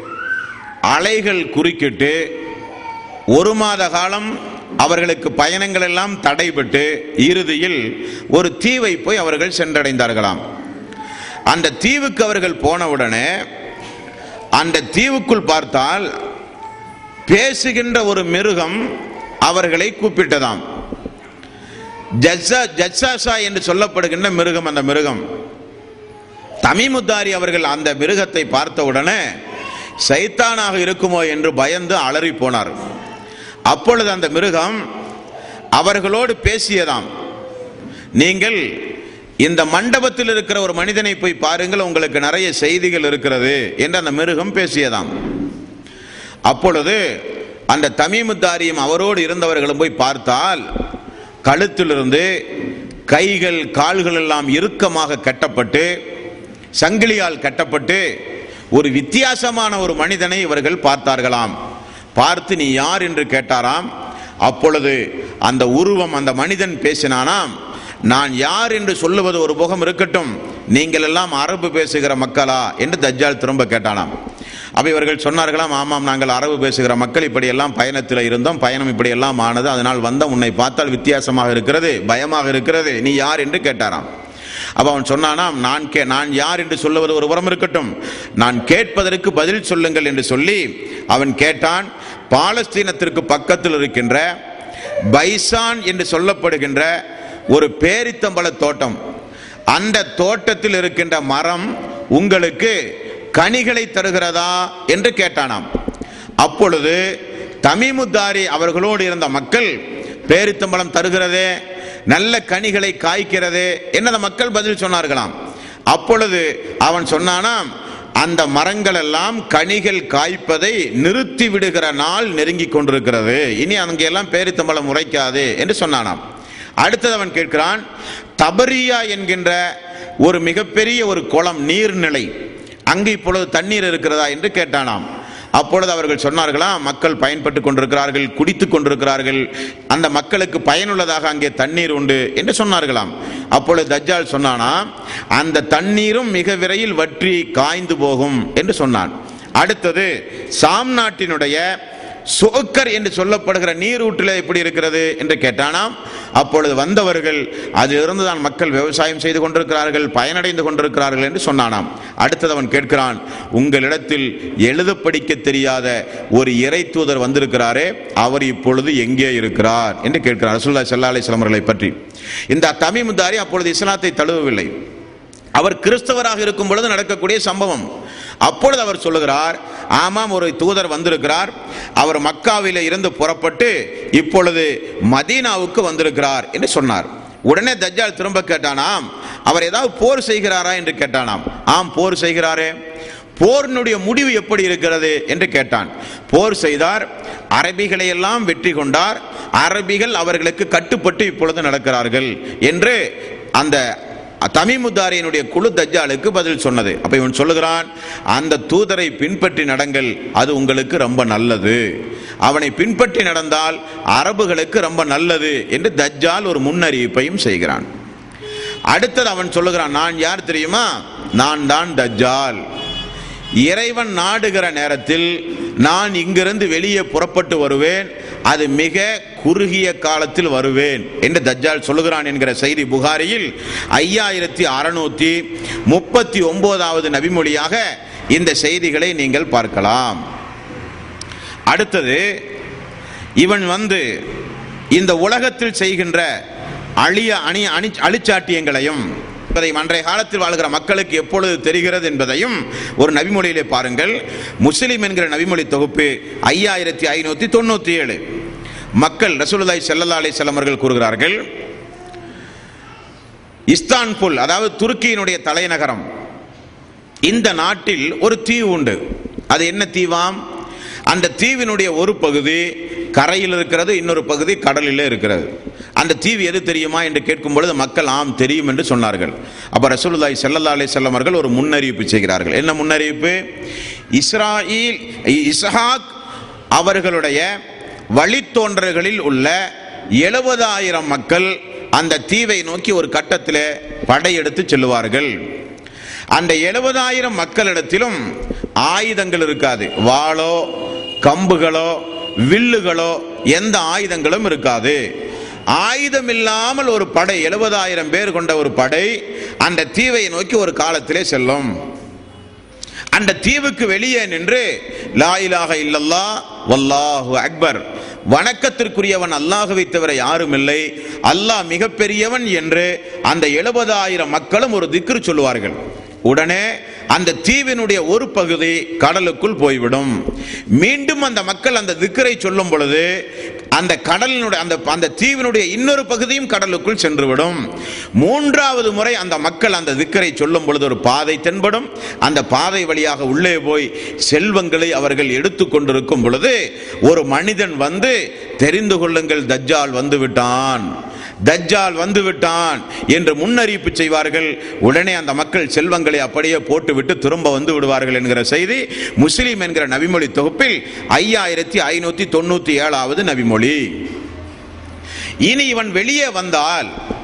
அலைகள் குறுக்கிட்டு ஒரு மாத காலம் அவர்களுக்கு பயணங்கள் எல்லாம் தடைபட்டு இறுதியில் ஒரு தீவை போய் அவர்கள் சென்றடைந்தார்களாம் அந்த தீவுக்கு அவர்கள் போனவுடனே அந்த தீவுக்குள் பார்த்தால் பேசுகின்ற ஒரு மிருகம் அவர்களை கூப்பிட்டதாம் ஜஸ்ஸா ஜஸ்ஸாசா என்று சொல்லப்படுகின்ற மிருகம் அந்த மிருகம் தமிமுத்தாரி அவர்கள் அந்த மிருகத்தை பார்த்த உடனே சைத்தானாக இருக்குமோ என்று பயந்து அலறி போனார் அப்பொழுது அந்த மிருகம் அவர்களோடு பேசியதாம் நீங்கள் இந்த மண்டபத்தில் இருக்கிற ஒரு மனிதனை போய் பாருங்கள் உங்களுக்கு நிறைய செய்திகள் இருக்கிறது என்று அந்த மிருகம் பேசியதாம் அப்பொழுது அந்த தமிமுத்தாரியும் அவரோடு இருந்தவர்களும் போய் பார்த்தால் கழுத்திலிருந்து கைகள் கால்கள் எல்லாம் இறுக்கமாக கட்டப்பட்டு சங்கிலியால் கட்டப்பட்டு ஒரு வித்தியாசமான ஒரு மனிதனை இவர்கள் பார்த்தார்களாம் பார்த்து நீ யார் என்று கேட்டாராம் அப்பொழுது அந்த உருவம் அந்த மனிதன் பேசினானாம் நான் யார் என்று சொல்லுவது ஒரு முகம் இருக்கட்டும் நீங்கள் எல்லாம் அரபு பேசுகிற மக்களா என்று தஜ்ஜால் திரும்ப கேட்டானாம் அப்ப இவர்கள் சொன்னார்களாம் ஆமாம் நாங்கள் அரபு பேசுகிற மக்கள் இப்படியெல்லாம் பயணத்தில் இருந்தோம் பயணம் இப்படியெல்லாம் ஆனது அதனால் வந்த உன்னை பார்த்தால் வித்தியாசமாக இருக்கிறது பயமாக இருக்கிறது நீ யார் என்று கேட்டாராம் அப்ப அவன் சொன்னானாம் நான் கே நான் யார் என்று சொல்லுவது ஒரு புறம் இருக்கட்டும் நான் கேட்பதற்கு பதில் சொல்லுங்கள் என்று சொல்லி அவன் கேட்டான் பாலஸ்தீனத்திற்கு பக்கத்தில் இருக்கின்ற பைசான் என்று சொல்லப்படுகின்ற ஒரு பேரித்தம்பள தோட்டம் அந்த தோட்டத்தில் இருக்கின்ற மரம் உங்களுக்கு கனிகளை தருகிறதா என்று கேட்டானாம் அப்பொழுது தமிமுத்தாரி அவர்களோடு இருந்த மக்கள் பேரித்தம்பளம் தருகிறதே நல்ல கனிகளை காய்க்கிறதே என்ன மக்கள் பதில் சொன்னார்களாம் அப்பொழுது அவன் சொன்னானாம் அந்த மரங்கள் எல்லாம் கனிகள் காய்ப்பதை நிறுத்தி விடுகிற நாள் நெருங்கி கொண்டிருக்கிறது இனி அங்கெல்லாம் பேரித்தம்பளம் உரைக்காது என்று சொன்னானாம் அடுத்தது அவன் கேட்கிறான் தபரியா என்கின்ற ஒரு மிகப்பெரிய ஒரு குளம் நீர்நிலை அங்கு இப்பொழுது தண்ணீர் இருக்கிறதா என்று கேட்டானாம் அப்பொழுது அவர்கள் சொன்னார்களாம் மக்கள் பயன்பட்டு கொண்டிருக்கிறார்கள் குடித்துக் கொண்டிருக்கிறார்கள் அந்த மக்களுக்கு பயனுள்ளதாக அங்கே தண்ணீர் உண்டு என்று சொன்னார்களாம் அப்பொழுது தஜ்ஜால் சொன்னானா அந்த தண்ணீரும் மிக விரைவில் வற்றி காய்ந்து போகும் என்று சொன்னான் அடுத்தது சாம் நாட்டினுடைய சோக்கர் என்று சொல்லப்படுகிற நீரூற்றில் எப்படி இருக்கிறது என்று கேட்டானாம் அப்பொழுது வந்தவர்கள் அதிலிருந்து தான் மக்கள் விவசாயம் செய்து கொண்டிருக்கிறார்கள் பயனடைந்து கொண்டிருக்கிறார்கள் என்று சொன்னானாம் அடுத்தது அவன் கேட்கிறான் உங்களிடத்தில் எழுத படிக்க தெரியாத ஒரு இறை தூதர் வந்திருக்கிறாரே அவர் இப்பொழுது எங்கே இருக்கிறார் என்று கேட்கிறார் ரசூல்லா சல்லா அலிஸ்லாம் அவர்களை பற்றி இந்த தமிமுதாரி அப்பொழுது இஸ்லாத்தை தழுவவில்லை அவர் கிறிஸ்தவராக இருக்கும் பொழுது நடக்கக்கூடிய சம்பவம் அப்பொழுது அவர் சொல்லுகிறார் ஆமாம் ஒரு தூதர் வந்திருக்கிறார் அவர் மக்காவில இருந்து புறப்பட்டு இப்பொழுது மதீனாவுக்கு வந்திருக்கிறார் என்று சொன்னார் உடனே தஜ்ஜால் திரும்ப கேட்டானாம் அவர் ஏதாவது போர் செய்கிறாரா என்று கேட்டானாம் ஆம் போர் செய்கிறாரே போரினுடைய முடிவு எப்படி இருக்கிறது என்று கேட்டான் போர் செய்தார் அரபிகளை எல்லாம் வெற்றி கொண்டார் அரபிகள் அவர்களுக்கு கட்டுப்பட்டு இப்பொழுது நடக்கிறார்கள் என்று அந்த தமிமுத்தாரியினுடைய குழு தஜ்ஜாலுக்கு பதில் சொன்னது அப்ப இவன் சொல்லுகிறான் அந்த தூதரை பின்பற்றி நடங்கள் அது உங்களுக்கு ரொம்ப நல்லது அவனை பின்பற்றி நடந்தால் அரபுகளுக்கு ரொம்ப நல்லது என்று தஜ்ஜால் ஒரு முன்னறிவிப்பையும் செய்கிறான் அடுத்தது அவன் சொல்லுகிறான் நான் யார் தெரியுமா நான் தான் தஜ்ஜால் இறைவன் நாடுகிற நேரத்தில் நான் இங்கிருந்து வெளியே புறப்பட்டு வருவேன் அது மிக குறுகிய காலத்தில் வருவேன் என்று தஜ்ஜால் சொல்லுகிறான் என்கிற செய்தி புகாரியில் ஐயாயிரத்தி அறுநூத்தி முப்பத்தி ஒன்பதாவது நபிமொழியாக இந்த செய்திகளை நீங்கள் பார்க்கலாம் அடுத்தது இவன் வந்து இந்த உலகத்தில் செய்கின்ற அழிய அணி அணி அழிச்சாட்டியங்களையும் என்பதை அன்றைய காலத்தில் வாழ்கிற மக்களுக்கு எப்பொழுது தெரிகிறது என்பதையும் ஒரு நபிமொழியிலே பாருங்கள் முஸ்லிம் என்கிற நபிமொழி தொகுப்பு ஐயாயிரத்தி ஐநூத்தி தொண்ணூத்தி ஏழு மக்கள் ரசூலுல்லாய் செல்லல்லா அலி அவர்கள் கூறுகிறார்கள் இஸ்தான்புல் அதாவது துருக்கியினுடைய தலைநகரம் இந்த நாட்டில் ஒரு தீவு உண்டு அது என்ன தீவாம் அந்த தீவினுடைய ஒரு பகுதி கரையில் இருக்கிறது இன்னொரு பகுதி கடலில் இருக்கிறது அந்த தீவு எது தெரியுமா என்று கேட்கும் பொழுது மக்கள் ஆம் தெரியும் என்று சொன்னார்கள் அப்ப ரசூலுல்லாய் செல்லல்லா அலி அவர்கள் ஒரு முன்னறிவிப்பு செய்கிறார்கள் என்ன முன்னறிவிப்பு இஸ்ராயில் இஸ்ஹாக் அவர்களுடைய வழித்தோன்றல்களில் உள்ள எழுபதாயிரம் மக்கள் அந்த தீவை நோக்கி ஒரு கட்டத்தில் படையெடுத்து செல்லுவார்கள் அந்த எழுபதாயிரம் மக்களிடத்திலும் ஆயுதங்கள் இருக்காது வாளோ கம்புகளோ வில்லுகளோ எந்த ஆயுதங்களும் இருக்காது ஆயுதம் இல்லாமல் ஒரு படை எழுபதாயிரம் பேர் கொண்ட ஒரு படை அந்த தீவை நோக்கி ஒரு காலத்திலே செல்லும் அந்த தீவுக்கு வெளியே நின்று லா இலாஹ இல்லல்லா வல்லாஹு அக்பர் வணக்கத்திற்குரியவன் அல்லாஹுவை தவிர யாரும் இல்லை அல்லாஹ் மிகப்பெரியவன் என்று அந்த எழுபதாயிரம் மக்களும் ஒரு திக்ரு சொல்லுவார்கள் உடனே அந்த தீவினுடைய ஒரு பகுதி கடலுக்குள் போய்விடும் மீண்டும் அந்த மக்கள் அந்த திக்கரை சொல்லும் பொழுது அந்த கடலினுடைய அந்த அந்த தீவினுடைய இன்னொரு பகுதியும் கடலுக்குள் சென்றுவிடும் மூன்றாவது முறை அந்த மக்கள் அந்த திக்கரை சொல்லும் பொழுது ஒரு பாதை தென்படும் அந்த பாதை வழியாக உள்ளே போய் செல்வங்களை அவர்கள் எடுத்துக்கொண்டிருக்கும் பொழுது ஒரு மனிதன் வந்து தெரிந்து கொள்ளுங்கள் தஜ்ஜால் வந்து விட்டான் தஜ்ஜால் வந்து விட்டான் என்று முன்னறிவிப்பு செய்வார்கள் உடனே அந்த மக்கள் செல்வங்களை அப்படியே போட்டுவிட்டு திரும்ப வந்து விடுவார்கள் என்கிற செய்தி முஸ்லீம் என்கிற நபிமொழி தொகுப்பில் ஐயாயிரத்தி ஐநூத்தி தொண்ணூத்தி ஏழாவது நபிமொழி இனி இவன் வெளியே வந்தால்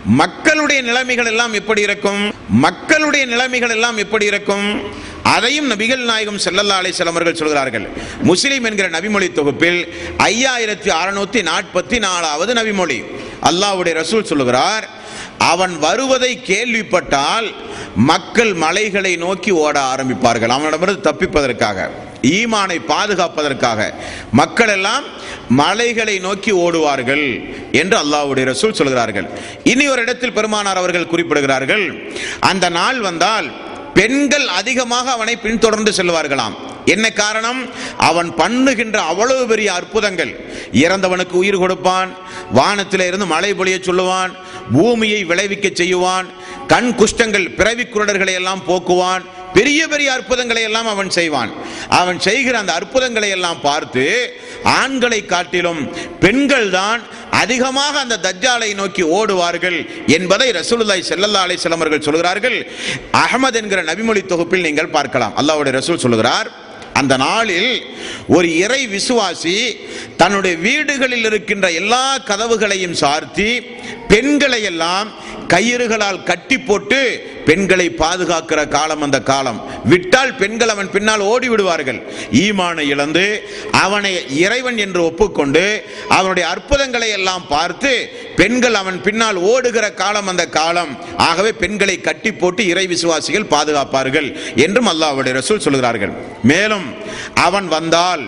மக்களுடைய நிலைமைகள் எல்லாம் எப்படி இருக்கும் மக்களுடைய நிலைமைகள் எல்லாம் எப்படி இருக்கும் அதையும் நபிகள் நாயகம் ஸல்லல்லாஹு அலைஹி வஸல்லம் அவர்கள் சொல்கிறார்கள் முஸ்லிம் என்கிற நபிமொழி தொகுப்பில் ஐயாயிரத்தி அறுநூத்தி நாற்பத்தி நாலாவது நபிமொழி அல்லாஹ்வுடைய ரசூல் சொல்லுகிறார் அவன் வருவதை கேள்விப்பட்டால் மக்கள் மலைகளை நோக்கி ஓட ஆரம்பிப்பார்கள் அவனிடமிருந்து தப்பிப்பதற்காக ஈமானை பாதுகாப்பதற்காக மக்கள் எல்லாம் மலைகளை நோக்கி ஓடுவார்கள் என்று அல்லாஹ்வுடைய ரசூல் சொல்கிறார்கள் இனி ஒரு இடத்தில் பெருமானார் அவர்கள் குறிப்பிடுகிறார்கள் அந்த நாள் வந்தால் பெண்கள் அதிகமாக அவனை பின்தொடர்ந்து செல்வார்களாம் என்ன காரணம் அவன் பண்ணுகின்ற அவ்வளவு பெரிய அற்புதங்கள் இறந்தவனுக்கு உயிர் கொடுப்பான் வானத்தில இருந்து மழை பொழிய சொல்லுவான் பூமியை விளைவிக்க செய்வான் கண் குஷ்டங்கள் பிறவி குருடர்களை எல்லாம் போக்குவான் பெரிய பெரிய அற்புதங்களை எல்லாம் அவன் செய்வான் அவன் செய்கிற அந்த அற்புதங்களை எல்லாம் பார்த்து ஆண்களை காட்டிலும் பெண்கள் தான் அதிகமாக அந்த தஜ்ஜாலை நோக்கி ஓடுவார்கள் என்பதை ரசூலுல்லாஹி ஸல்லல்லாஹு அலைஹி வஸல்லம் அவர்கள் சொல்கிறார்கள் அகமது என்கிற நபிமொழி தொகுப்பில் நீங்கள் பார்க்கலாம் அல்லாஹ்வுடைய ரசூல் சொல்கிறார் அந்த நாளில் ஒரு இறை விசுவாசி தன்னுடைய வீடுகளில் இருக்கின்ற எல்லா கதவுகளையும் சார்த்தி பெண்களை எல்லாம் கயிறுகளால் கட்டி போட்டு பெண்களை பாதுகாக்கிற காலம் அந்த காலம் விட்டால் பெண்கள் அவன் பின்னால் ஓடி விடுவார்கள் ஈமானை இழந்து அவனை இறைவன் என்று ஒப்புக்கொண்டு அவனுடைய அற்புதங்களை எல்லாம் பார்த்து பெண்கள் அவன் பின்னால் ஓடுகிற காலம் அந்த காலம் ஆகவே பெண்களை கட்டி போட்டு இறை விசுவாசிகள் பாதுகாப்பார்கள் என்றும் அல்லாஹ்வுடைய ரசூல் சொல்கிறார்கள் மேலும் அவன் வந்தால்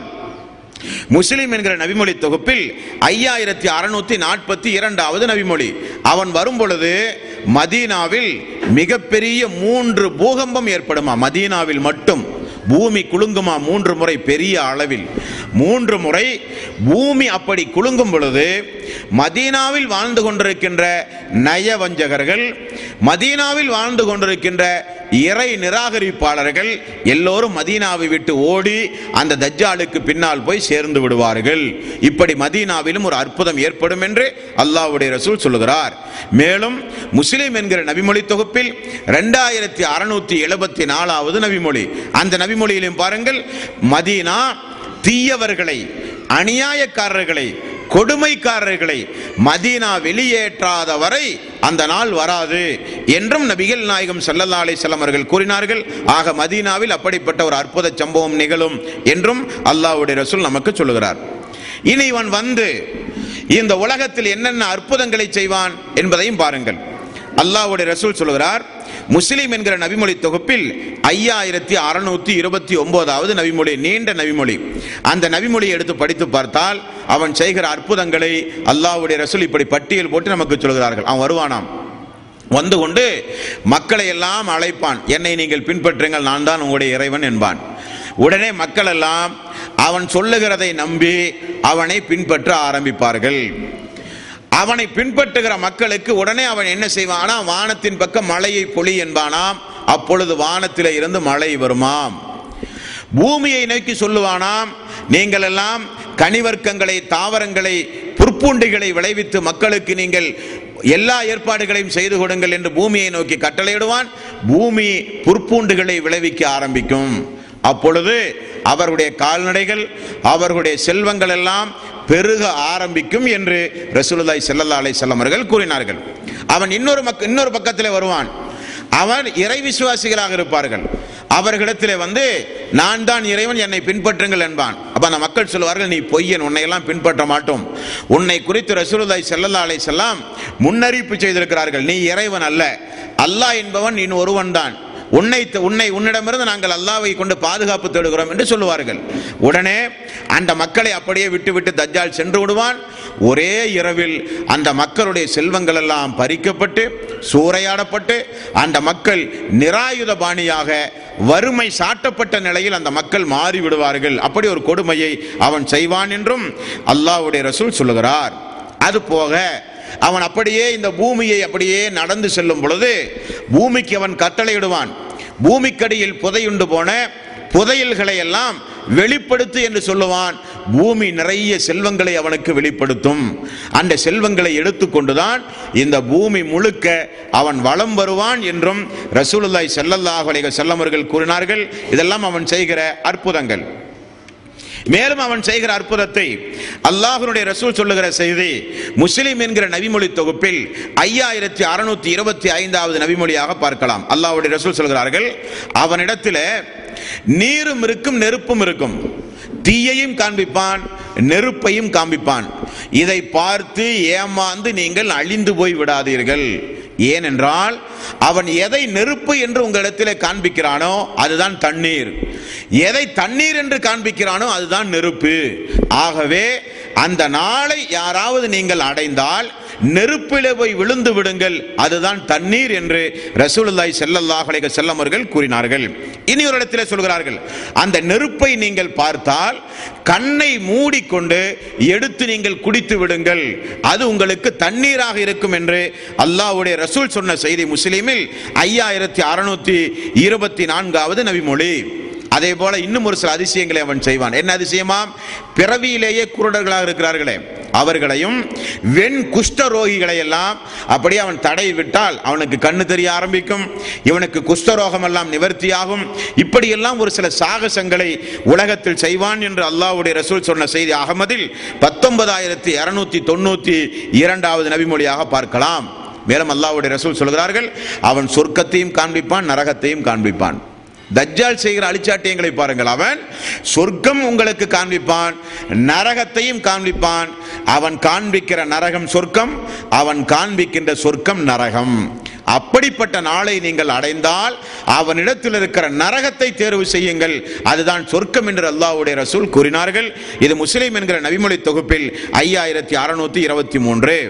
முஸ்லிம் என்கிற நபிமொழி தொகுப்பில் ஐயாயிரத்தி அறுநூத்தி நாற்பத்தி இரண்டாவது நபிமொழி அவன் வரும் பொழுது மதீனாவில் மிகப்பெரிய மூன்று பூகம்பம் ஏற்படுமா மதீனாவில் மட்டும் பூமி குலுங்குமா மூன்று முறை பெரிய அளவில் மூன்று முறை பூமி அப்படி குலுங்கும் பொழுது மதீனாவில் வாழ்ந்து கொண்டிருக்கின்ற நயவஞ்சகர்கள் மதீனாவில் வாழ்ந்து கொண்டிருக்கின்ற இறை நிராகரிப்பாளர்கள் எல்லோரும் மதீனாவை விட்டு ஓடி அந்த தஜ்ஜாலுக்கு பின்னால் போய் சேர்ந்து விடுவார்கள் இப்படி மதீனாவிலும் ஒரு அற்புதம் ஏற்படும் என்று அல்லாஹ்வுடைய ரசூல் சொல்லுகிறார் மேலும் முஸ்லிம் என்கிற நபிமொழி தொகுப்பில் ரெண்டாயிரத்தி அறுநூத்தி எழுபத்தி நாலாவது நபிமொழி அந்த நபிமொழியிலும் பாருங்கள் மதீனா தீயவர்களை அநியாயக்காரர்களை கொடுமைக்காரர்களை மதீனா வெளியேற்றாத வரை அந்த நாள் வராது என்றும் நபிகள் நாயகம் ஸல்லல்லாஹு அலைஹி வஸல்லம் அவர்கள் கூறினார்கள் ஆக மதீனாவில் அப்படிப்பட்ட ஒரு அற்புத சம்பவம் நிகழும் என்றும் அல்லாஹ்வுடைய ரசூல் நமக்கு சொல்லுகிறார் இனி இவன் வந்து இந்த உலகத்தில் என்னென்ன அற்புதங்களை செய்வான் என்பதையும் பாருங்கள் அல்லாஹ்வுடைய ரசூல் சொல்லுகிறார் முஸ்லிம் என்கிற நபிமொழி தொகுப்பில் ஐயாயிரத்தி அறுநூத்தி இருபத்தி ஒன்பதாவது நபிமொழி நீண்ட நபிமொழி அந்த நபிமொழியை எடுத்து படித்து பார்த்தால் அவன் செய்கிற அற்புதங்களை அல்லாஹ்வுடைய ரசூல் இப்படி பட்டியல் போட்டு நமக்கு சொல்கிறார்கள் அவன் வருவானாம் வந்து கொண்டு மக்களை எல்லாம் அழைப்பான் என்னை நீங்கள் பின்பற்றுங்கள் நான் தான் உங்களுடைய இறைவன் என்பான் உடனே மக்கள் எல்லாம் அவன் சொல்லுகிறதை நம்பி அவனை பின்பற்ற ஆரம்பிப்பார்கள் அவனை பின்பற்றுகிற மக்களுக்கு உடனே அவன் என்ன செய்வானா வானத்தின் பக்கம் மழையை பொழி என்பானாம் அப்பொழுது வானத்திலே இருந்து மழை வருமாம் பூமியை நோக்கி சொல்லுவானாம் நீங்கள் எல்லாம் கனிவர்க்கங்களை தாவரங்களை புற்பூண்டிகளை விளைவித்து மக்களுக்கு நீங்கள் எல்லா ஏற்பாடுகளையும் செய்து கொடுங்கள் என்று பூமியை நோக்கி கட்டளையிடுவான் பூமி புற்பூண்டுகளை விளைவிக்க ஆரம்பிக்கும் அப்பொழுது அவருடைய கால்நடைகள் அவர்களுடைய செல்வங்கள் எல்லாம் பெருக ஆரம்பிக்கும் என்று ரசூலுல்லாஹி ஸல்லல்லாஹு அலைஹி வஸல்லம் அவர்கள் கூறினார்கள் அவன் இன்னொரு மக்க இன்னொரு பக்கத்தில் வருவான் அவன் இறை விசுவாசிகளாக இருப்பார்கள் அவர்களிடத்திலே வந்து நான் தான் இறைவன் என்னை பின்பற்றுங்கள் என்பான் அப்ப அந்த மக்கள் சொல்லுவார்கள் நீ பொய்யன் உன்னை எல்லாம் பின்பற்ற மாட்டோம் உன்னை குறித்து ரசூலுல்லாஹி ஸல்லல்லாஹு அலைஹி வஸல்லம் முன்னறிவிப்பு செய்திருக்கிறார்கள் நீ இறைவன் அல்ல அல்லாஹ் என்பவன் நீ ஒருவன் தான் உன்னை உன்னை உன்னிடமிருந்து நாங்கள் அல்லாவை கொண்டு பாதுகாப்பு தேடுகிறோம் என்று சொல்லுவார்கள் உடனே அந்த மக்களை அப்படியே விட்டு விட்டு தஜ்ஜால் சென்று விடுவான் ஒரே இரவில் அந்த மக்களுடைய செல்வங்கள் எல்லாம் பறிக்கப்பட்டு சூறையாடப்பட்டு அந்த மக்கள் நிராயுத பாணியாக வறுமை சாட்டப்பட்ட நிலையில் அந்த மக்கள் மாறி விடுவார்கள் அப்படி ஒரு கொடுமையை அவன் செய்வான் என்றும் அல்லாஹ்வுடைய ரசூல் சொல்லுகிறார் அது போக அவன் அப்படியே இந்த பூமியை அப்படியே நடந்து செல்லும் பொழுது பூமிக்கு அவன் கட்டளையிடுவான் பூமிக்கடியில் புதையுண்டு போன புதையல்களை எல்லாம் வெளிப்படுத்து என்று சொல்லுவான் பூமி நிறைய செல்வங்களை அவனுக்கு வெளிப்படுத்தும் அந்த செல்வங்களை எடுத்துக்கொண்டுதான் இந்த பூமி முழுக்க அவன் வளம் வருவான் என்றும் ரசூலுல்லாய் ஸல்லல்லாஹு அலைஹி வஸல்லம் அவர்கள் கூறினார்கள் இதெல்லாம் அவன் செய்கிற அற்புதங்கள் மேலும் அவன் செய்கிற அற்புதத்தை அல்லாஹ்வுடைய ரசூல் சொல்லுகிற செய்தி முஸ்லிம் என்கிற நபிமொழி தொகுப்பில் ஐயாயிரத்தி அறுநூத்தி இருபத்தி ஐந்தாவது நபிமொழியாக பார்க்கலாம் அல்லாஹ்வுடைய ரசூல் சொல்கிறார்கள் அவனிடத்தில் நீரும் இருக்கும் நெருப்பும் இருக்கும் தீயையும் காண்பிப்பான் நெருப்பையும் காண்பிப்பான் இதை பார்த்து ஏமாந்து நீங்கள் அழிந்து போய் விடாதீர்கள் ஏனென்றால் அவன் எதை நெருப்பு என்று உங்களிடத்தில் காண்பிக்கிறானோ அதுதான் தண்ணீர் எதை தண்ணீர் என்று காண்பிக்கிறானோ அதுதான் நெருப்பு ஆகவே அந்த நாளை யாராவது நீங்கள் அடைந்தால் நெருப்பிலே போய் விழுந்து விடுங்கள் அதுதான் தண்ணீர் என்று ரசூலுல்லாஹி ஸல்லல்லாஹு அலைஹி வஸல்லம் அவர்கள் கூறினார்கள் இனி ஒரு இடத்திலே சொல்கிறார்கள் அந்த நெருப்பை நீங்கள் பார்த்தால் கண்ணை மூடிக்கொண்டு எடுத்து நீங்கள் குடித்து விடுங்கள் அது உங்களுக்கு தண்ணீராக இருக்கும் என்று அல்லாஹ்வுடைய ரசூல் சொன்ன செய்தி முஸ்லிமில் ஐயாயிரத்தி அறுநூத்தி இருபத்தி நான்காவது நபிமொழி அதே போல இன்னும் ஒரு சில அதிசயங்களை அவன் செய்வான் என்ன அதிசயமாம் பிறவியிலேயே குருடர்களாக இருக்கிறார்களே அவர்களையும் வெண் குஷ்டரோகிகளை எல்லாம் அப்படியே அவன் தடை விட்டால் அவனுக்கு கண்ணு தெரிய ஆரம்பிக்கும் இவனுக்கு குஷ்டரோகம் எல்லாம் நிவர்த்தியாகும் இப்படியெல்லாம் ஒரு சில சாகசங்களை உலகத்தில் செய்வான் என்று அல்லாஹ்வுடைய ரசூல் சொன்ன செய்தி அகமதில் பத்தொன்பதாயிரத்தி இருநூத்தி தொண்ணூத்தி இரண்டாவது நபிமொழியாக பார்க்கலாம் மேலும் அல்லாஹ்வுடைய ரசூல் சொல்கிறார்கள் அவன் சொர்க்கத்தையும் காண்பிப்பான் நரகத்தையும் காண்பிப்பான் தஜ்ஜால் செய்கிற அழிச்சாட்டியங்களை பாருங்கள் அவன் சொர்க்கம் உங்களுக்கு காண்பிப்பான் நரகத்தையும் காண்பிப்பான் அவன் காண்பிக்கிற நரகம் சொர்க்கம் அவன் காண்பிக்கின்ற சொர்க்கம் நரகம் அப்படிப்பட்ட நாளை நீங்கள் அடைந்தால் அவனிடத்தில் இருக்கிற நரகத்தை தேர்வு செய்யுங்கள் அதுதான் சொர்க்கம் என்று அல்லாஹ்வுடைய ரசூல் கூறினார்கள் இது முஸ்லிம் என்கிற நபிமொழி தொகுப்பில் ஐயாயிரத்தி அறுநூத்தி இருபத்தி மூன்று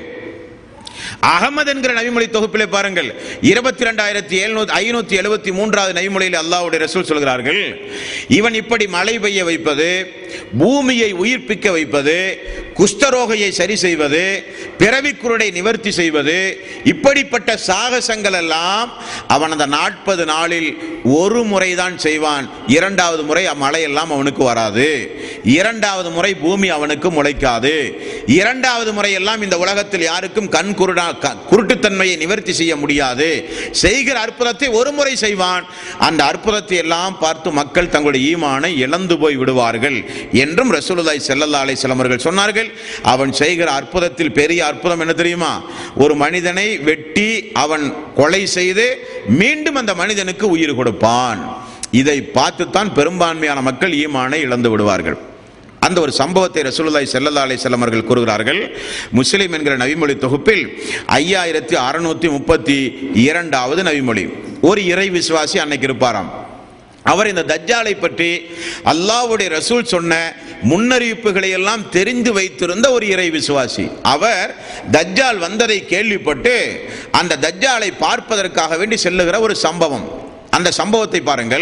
அகமது என்கிற நபிமொழி தொகுப்பிலே பாருங்கள் இருபத்தி ரெண்டாயிரத்தி எழுநூத்தி ஐநூத்தி எழுபத்தி மூன்றாவது நபிமொழியில் அல்லாஹ்வுடைய ரசூல் சொல்கிறார்கள் இவன் இப்படி மழை பெய்ய வைப்பது பூமியை உயிர்ப்பிக்க வைப்பது குஷ்டரோகையை சரி செய்வது பிறவிக்குருடை நிவர்த்தி செய்வது இப்படிப்பட்ட சாகசங்கள் எல்லாம் அவன் அந்த நாற்பது நாளில் ஒரு முறைதான் செய்வான் இரண்டாவது முறை மழையெல்லாம் அவனுக்கு வராது இரண்டாவது முறை பூமி அவனுக்கு முளைக்காது இரண்டாவது முறையெல்லாம் இந்த உலகத்தில் யாருக்கும் கண் குருடா க- குருட்டுத்தன்மையை நிவர்த்தி செய்ய முடியாது செய்கிற அற்புதத்தை ஒரு முறை செய்வான் அந்த அற்புதத்தை எல்லாம் பார்த்து மக்கள் தங்களுடைய ஈமானை இழந்து போய் விடுவார்கள் என்றும் ரசூலுல்லாஹி ஸல்லல்லாஹு அலைஹி வஸல்லம் அவர்கள் சொன்னார்கள் அவன் செய்கிற அற்புதத்தில் பெரிய அற்புதம் என்ன தெரியுமா ஒரு மனிதனை வெட்டி அவன் கொலை செய்து மீண்டும் அந்த மனிதனுக்கு உயிர் கொடுப்பான் இதை பார்த்துத்தான் பெரும்பான்மையான மக்கள் ஈமானை இழந்து விடுவார்கள் அந்த ஒரு சம்பவத்தை ரசூலுல்லாஹி ஸல்லல்லாஹு அலைஹி வஸல்லம் அவர்கள் கூறுகிறார்கள் முஸ்லிம் என்கிற நபிமொழி தொகுப்பில் ஐயாயிரத்தி அறுநூத்தி முப்பத்தி இரண்டாவது நபிமொழி ஒரு இறை விசுவாசி அன்னைக்கு இருப்பாராம் அவர் இந்த தஜ்ஜாலை பற்றி அல்லாஹ்வுடைய ரசூல் சொன்ன முன்னறிவிப்புகளை எல்லாம் தெரிந்து வைத்திருந்த ஒரு இறை விசுவாசி அவர் தஜ்ஜால் வந்ததை கேள்விப்பட்டு அந்த தஜ்ஜாலை பார்ப்பதற்காக வேண்டி செல்லுகிற ஒரு சம்பவம் அந்த சம்பவத்தை பாருங்கள்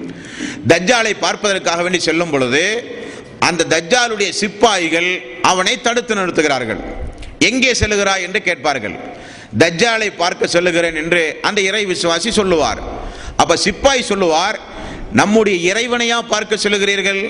தஜ்ஜாலை பார்ப்பதற்காக வேண்டி செல்லும் பொழுது அந்த தஜ்ஜாலுடைய சிப்பாய்கள் அவனை தடுத்து நிறுத்துகிறார்கள் எங்கே செல்லுகிறாய் என்று கேட்பார்கள் தஜ்ஜாலை பார்க்க செல்லுகிறேன் என்று அந்த இறை விசுவாசி சொல்லுவார் அப்ப சிப்பாய் சொல்லுவார் நம்முடைய இறைவனையா பார்க்க செல்லுகிறீர்கள்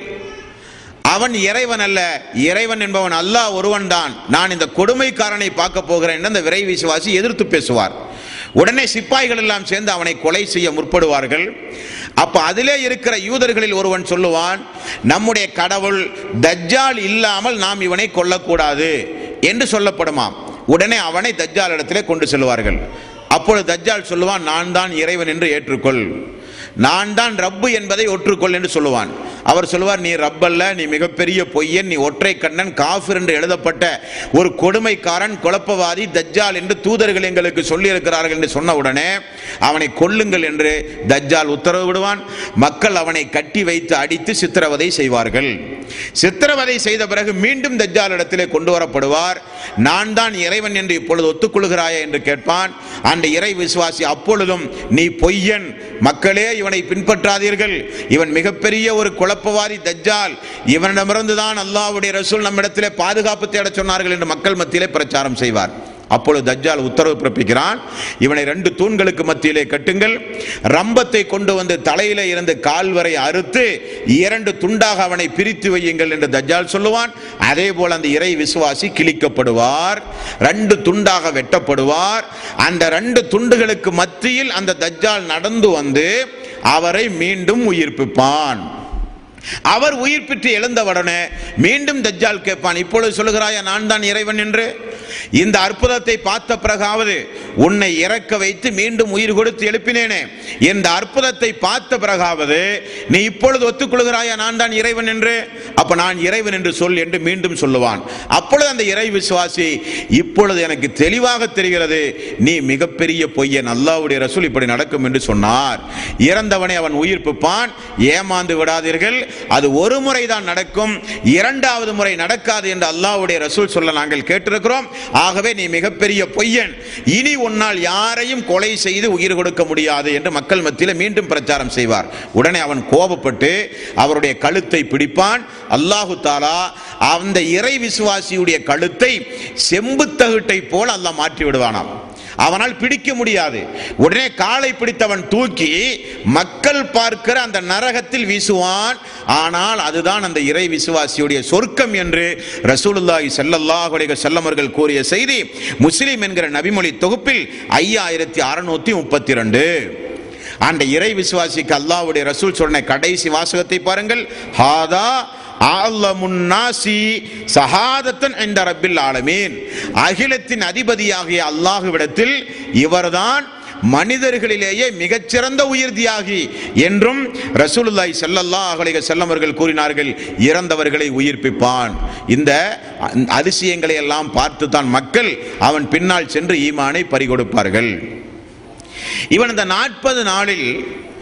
அவன் இறைவன் அல்ல இறைவன் என்பவன் அல்லாஹ் ஒருவன் தான் நான் இந்த கொடுமைக்காரனை பார்க்க போகிறேன் என்று அந்த விரை விசுவாசி எதிர்த்து பேசுவார் உடனே சிப்பாய்கள் எல்லாம் சேர்ந்து அவனை கொலை செய்ய முற்படுவார்கள் அப்ப அதிலே இருக்கிற யூதர்களில் ஒருவன் சொல்லுவான் நம்முடைய கடவுள் தஜ்ஜால் இல்லாமல் நாம் இவனை கொல்லக்கூடாது என்று சொல்லப்படுமாம் உடனே அவனை தஜ்ஜால் இடத்திலே கொண்டு செல்வார்கள் அப்பொழுது தஜ்ஜால் சொல்லுவான் நான் தான் இறைவன் என்று ஏற்றுக்கொள் நான் தான் ரப்பு என்பதை ஒற்றுக்கொள் என்று சொல்லுவான் அவர் சொல்லுவார் நீ ரப்பல்ல நீ மிகப்பெரிய பொய்யன் நீ ஒற்றை கண்ணன் காஃபிர் என்று எழுதப்பட்ட ஒரு கொடுமைக்காரன் குழப்பவாதி தஜ்ஜால் என்று தூதர்கள் எங்களுக்கு சொல்லி இருக்கிறார்கள் என்று சொன்ன உடனே அவனை கொல்லுங்கள் என்று தஜ்ஜால் உத்தரவு விடுவான் மக்கள் அவனை கட்டி வைத்து அடித்து சித்திரவதை செய்வார்கள் சித்திரவதை செய்த பிறகு மீண்டும் தஜ்ஜால் இடத்திலே கொண்டு வரப்படுவார் நான் தான் இறைவன் என்று இப்பொழுது ஒத்துக்கொள்கிறாயா என்று கேட்பான் அந்த இறை விசுவாசி அப்பொழுதும் நீ பொய்யன் மக்களே இவனை பின்பற்றாதீர்கள் இவன் மிகப்பெரிய ஒரு குழப்பவாதி தஜ்ஜால் இவனிடமிருந்து தான் அல்லாஹ்வுடைய ரசூல் நம்மிடத்திலே பாதுகாப்பு தேடச் சொன்னார்கள் என்று மக்கள் மத்தியிலே பிரச்சாரம் செய்வார் அப்பொழுது தஜ்ஜால் உத்தரவு பிறப்பிக்கிறான் இவனை ரெண்டு தூண்களுக்கு மத்தியிலே கட்டுங்கள் ரம்பத்தை கொண்டு வந்து தலையிலே இருந்து கால் வரை அறுத்து இரண்டு துண்டாக அவனை பிரித்து வையுங்கள் என்று தஜ்ஜால் சொல்லுவான் அதே போல் அந்த இறை விசுவாசி கிழிக்கப்படுவார் ரெண்டு துண்டாக வெட்டப்படுவார் அந்த ரெண்டு துண்டுகளுக்கு மத்தியில் அந்த தஜ்ஜால் நடந்து வந்து அவரை மீண்டும் உயிர்ப்பிப்பான் அவர் உயிர் பெற்று எழுந்தவுடனே மீண்டும் தஜ்ஜால் கேட்பான் இப்பொழுது சொல்லுகிறாயா நான் தான் இறைவன் என்று இந்த அற்புதத்தை பார்த்த பிறகாவது உன்னை இறக்க வைத்து மீண்டும் உயிர் கொடுத்து எழுப்பினேனே இந்த அற்புதத்தை பார்த்த பிறகாவது நீ இப்பொழுது ஒத்துக்கொள்கிறாயா நான் தான் இறைவன் என்று அப்ப நான் இறைவன் என்று சொல் என்று மீண்டும் சொல்லுவான் அப்பொழுது அந்த இறை விசுவாசி இப்பொழுது எனக்கு தெளிவாக தெரிகிறது நீ மிகப்பெரிய பொய்யன் அல்லாஹ்வுடைய ரசூல் இப்படி நடக்கும் என்று சொன்னார் இறந்தவனை அவன் உயிர்ப்பிப்பான் ஏமாந்து விடாதீர்கள் அது ஒரு முறை தான் நடக்கும் இரண்டாவது முறை நடக்காது என்று அல்லாஹ்வுடைய ரசூல் சொல்ல நாங்கள் கேட்டிருக்கிறோம் ஆகவே நீ மிகப்பெரிய பொய்யன் இனி உன்னால் யாரையும் கொலை செய்து உயிர் கொடுக்க முடியாது என்று மக்கள் மத்தியில் மீண்டும் பிரச்சாரம் செய்வார் உடனே அவன் கோபப்பட்டு அவருடைய கழுத்தை பிடிப்பான் அல்லாஹு தாலா அந்த இறை விசுவாசியுடைய கழுத்தை செம்புத்தகுட்டை போல் அல்லாஹ் மாற்றி விடுவானாம் அவனால் பிடிக்க முடியாது உடனே காலை பிடித்தவன் தூக்கி மக்கள் பார்க்கிற அந்த நரகத்தில் வீசுவான் ஆனால் அதுதான் அந்த இறை விசுவாசியுடைய சொர்க்கம் என்று ரசூலுல்லாஹி ஸல்லல்லாஹு அலைஹி வஸல்லம் அவர்கள் கூறிய செய்தி முஸ்லிம் என்கிற நபிமொழி தொகுப்பில் ஐயாயிரத்தி அறுநூத்தி முப்பத்தி ரெண்டு அந்த இறை விசுவாசிக்கு அல்லாஹ்வுடைய ரசூல் சொன்ன கடைசி வாசகத்தை பாருங்கள் ஹாதா ஆலமுன்னாசி சஹாதத்தன் என்ற ரப்பில் ஆலமீன் அகிலத்தின் அதிபதியாகிய அல்லாஹுவிடத்தில் இவர்தான் மனிதர்களிலேயே மிகச்சிறந்த உயிர் தியாகி என்றும் ரசூலுல்லாஹி ஸல்லல்லாஹு அலைஹி வஸல்லம் அவர்கள் கூறினார்கள் இறந்தவர்களை உயிர்ப்பிப்பான் இந்த அதிசயங்களை எல்லாம் பார்த்து தான் மக்கள் அவன் பின்னால் சென்று ஈமானை பறிகொடுப்பார்கள் இவன் இந்த நாற்பது நாளில்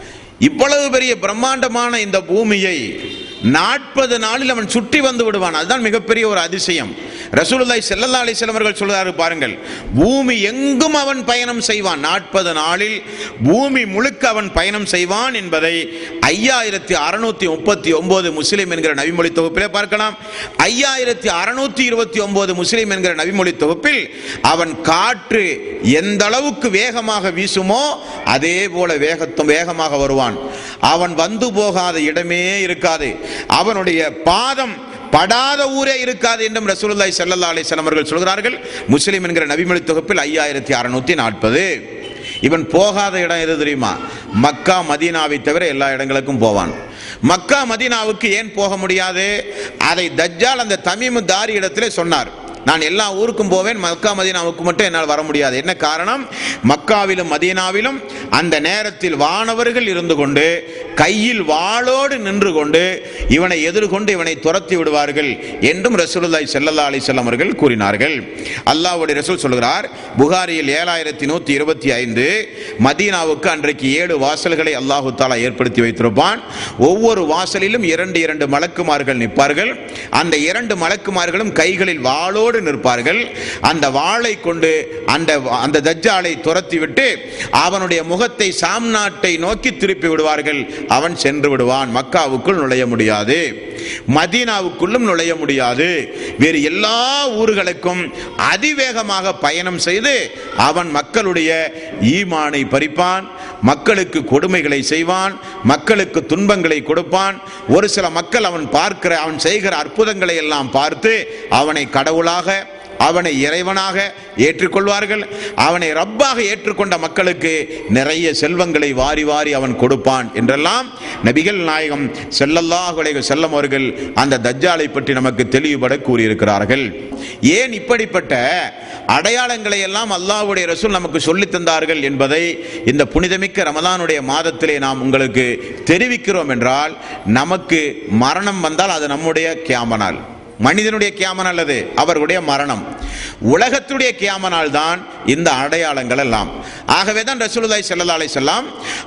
இவ்வளவு பெரிய பிரம்மாண்டமான இந்த பூமியை நாற்பது நாளில் அவன் சுற்றி வந்து விடுவான் அதுதான் மிகப்பெரிய ஒரு அதிசயம் ரசூலுல்லாஹி ஸல்லல்லாஹு அலைஹி வஸல்லம் அவர்கள் சொல்றாரு பாருங்கள் பூமி எங்கும் அவன் பயணம் செய்வான் நாற்பது நாளில் பூமி முழுக்க அவன் பயணம் செய்வான் என்பதை ஐயாயிரத்தி அறுநூத்தி முப்பத்தி ஒன்பது முஸ்லிம் என்கிற நபிமொழி தொகுப்பிலே பார்க்கலாம் ஐயாயிரத்தி அறுநூத்தி இருபத்தி ஒன்பது முஸ்லிம் என்கிற நபிமொழி தொகுப்பில் அவன் காற்று எந்த அளவுக்கு வேகமாக வீசுமோ அதே போல வேகத்தும் வேகமாக வருவான் அவன் வந்து போகாத இடமே இருக்காது அவனுடைய பாதம் படாத ஊரே இருக்காது என்றும் ரசூலுல்லாஹி ஸல்லல்லாஹு அலைஹி வஸல்லம் அவர்கள் சொல்கிறார்கள் முஸ்லிம் என்கிற நபிமொழி தொகுப்பில் ஐயாயிரத்தி அறுநூத்தி நாற்பது இவன் போகாத இடம் எது தெரியுமா மக்கா மதீனாவை தவிர எல்லா இடங்களுக்கும் போவான் மக்கா மதீனாவுக்கு ஏன் போக முடியாது அதை தஜ்ஜால் அந்த தமீமு தாரி இடத்திலே சொன்னார் நான் எல்லா ஊருக்கும் போவேன் மக்கா மதீனாவுக்கு மட்டும் என்னால் வர முடியாது என்ன காரணம் மக்காவிலும் மதீனாவிலும் அந்த நேரத்தில் வானவர்கள் இருந்து கொண்டு கையில் வாளோடு நின்று கொண்டு இவனை எதிர்கொண்டு இவனை துரத்தி விடுவார்கள் என்றும் ரசூலுல்லாஹி ஸல்லல்லாஹு அலைஹி வஸல்லம் அவர்கள் கூறினார்கள் அல்லாஹ்வுடைய ரசூல் சொல்கிறார் புகாரியில் ஏழாயிரத்தி நூத்தி இருபத்தி ஐந்து மதீனாவுக்கு அன்றைக்கு ஏழு வாசல்களை அல்லாஹு தாலா ஏற்படுத்தி வைத்திருப்பான் ஒவ்வொரு வாசலிலும் இரண்டு இரண்டு மலக்குமார்கள் நிற்பார்கள் அந்த இரண்டு மலக்குமார்களும் கைகளில் வாளோடு நிற்பார்கள் அந்த வாளை கொண்டு அந்த அந்த தஜ்ஜாலை துரத்தி விட்டு அவனுடைய முகத்தை சாம் நாட்டை நோக்கி திருப்பி விடுவார்கள் அவன் சென்று விடுவான் மக்காவுக்குள் நுழைய முடியாது மதீனாவுக்குள்ளும் நுழைய முடியாது வேறு எல்லா ஊர்களுக்கும் அதிவேகமாக பயணம் செய்து அவன் மக்களுடைய ஈமானை பறிப்பான் மக்களுக்கு கொடுமைகளை செய்வான் மக்களுக்கு துன்பங்களை கொடுப்பான் ஒரு சில மக்கள் அவன் பார்க்கிற அவன் செய்கிற அற்புதங்களை எல்லாம் பார்த்து அவனை கடவுளாக அவனை இறைவனாக ஏற்றுக்கொள்வார்கள் அவனை ரப்பாக ஏற்றுக்கொண்ட மக்களுக்கு நிறைய செல்வங்களை வாரி வாரி அவன் கொடுப்பான் என்றெல்லாம் நபிகள் நாயகம் செல்லல்லாஹு அலைஹி செல்லம் அவர்கள் அந்த தஜ்ஜாலை பற்றி நமக்கு தெளிவுபட கூறியிருக்கிறார்கள் ஏன் இப்படிப்பட்ட அடையாளங்களை எல்லாம் அல்லாஹ்வுடைய ரசூல் நமக்கு சொல்லித் தந்தார்கள் என்பதை இந்த புனிதமிக்க ரமலானுடைய மாதத்திலே நாம் உங்களுக்கு தெரிவிக்கிறோம் என்றால் நமக்கு மரணம் வந்தால் அது நம்முடைய கியாமனால் மனிதனுடைய கியாமன் அல்லது அவர்களுடைய மரணம் உலகத்துடைய கியாமனால் தான் இந்த அடையாளங்கள் எல்லாம் ஆகவே தான் ரசூலுல்லாஹி ஸல்லல்லாஹு அலைஹி வஸல்லம்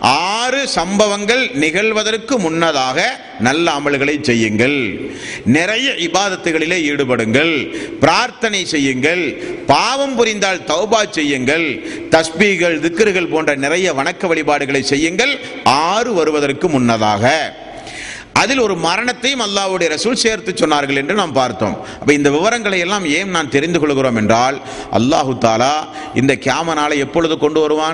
ஆறு சம்பவங்கள் நிகழ்வதற்கு முன்னதாக நல்ல அமல்களை செய்யுங்கள் நிறைய இபாதத்துகளிலே ஈடுபடுங்கள் பிரார்த்தனை செய்யுங்கள் பாவம் புரிந்தால் தௌபா செய்யுங்கள் தஸ்பீகள் திக்ருகள் போன்ற நிறைய வணக்க வழிபாடுகளை செய்யுங்கள் ஆறு வருவதற்கு முன்னதாக அதில் ஒரு மரணத்தையும் அல்லாஹ்வுடைய ரசூல் சேர்த்து சொன்னார்கள் என்று நாம் பார்த்தோம் அப்ப இந்த விவரங்களை எல்லாம் ஏன் நான் தெரிந்து கொள்கிறோம் என்றால் அல்லாஹு தாலா இந்த கியாமனாலை எப்பொழுது கொண்டு வருவான்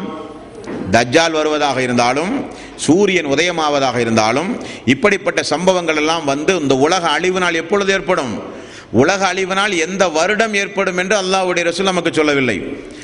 தஜ்ஜால் வருவதாக இருந்தாலும் சூரியன் உதயமாவதாக இருந்தாலும் இப்படிப்பட்ட சம்பவங்கள் எல்லாம் வந்து இந்த உலக அழிவு நாள் எப்பொழுது ஏற்படும் உலக அழிவினால் எந்த வருடம் ஏற்படும் என்று அல்லாஹ்வுடைய ரசூல் நமக்கு சொல்லவில்லை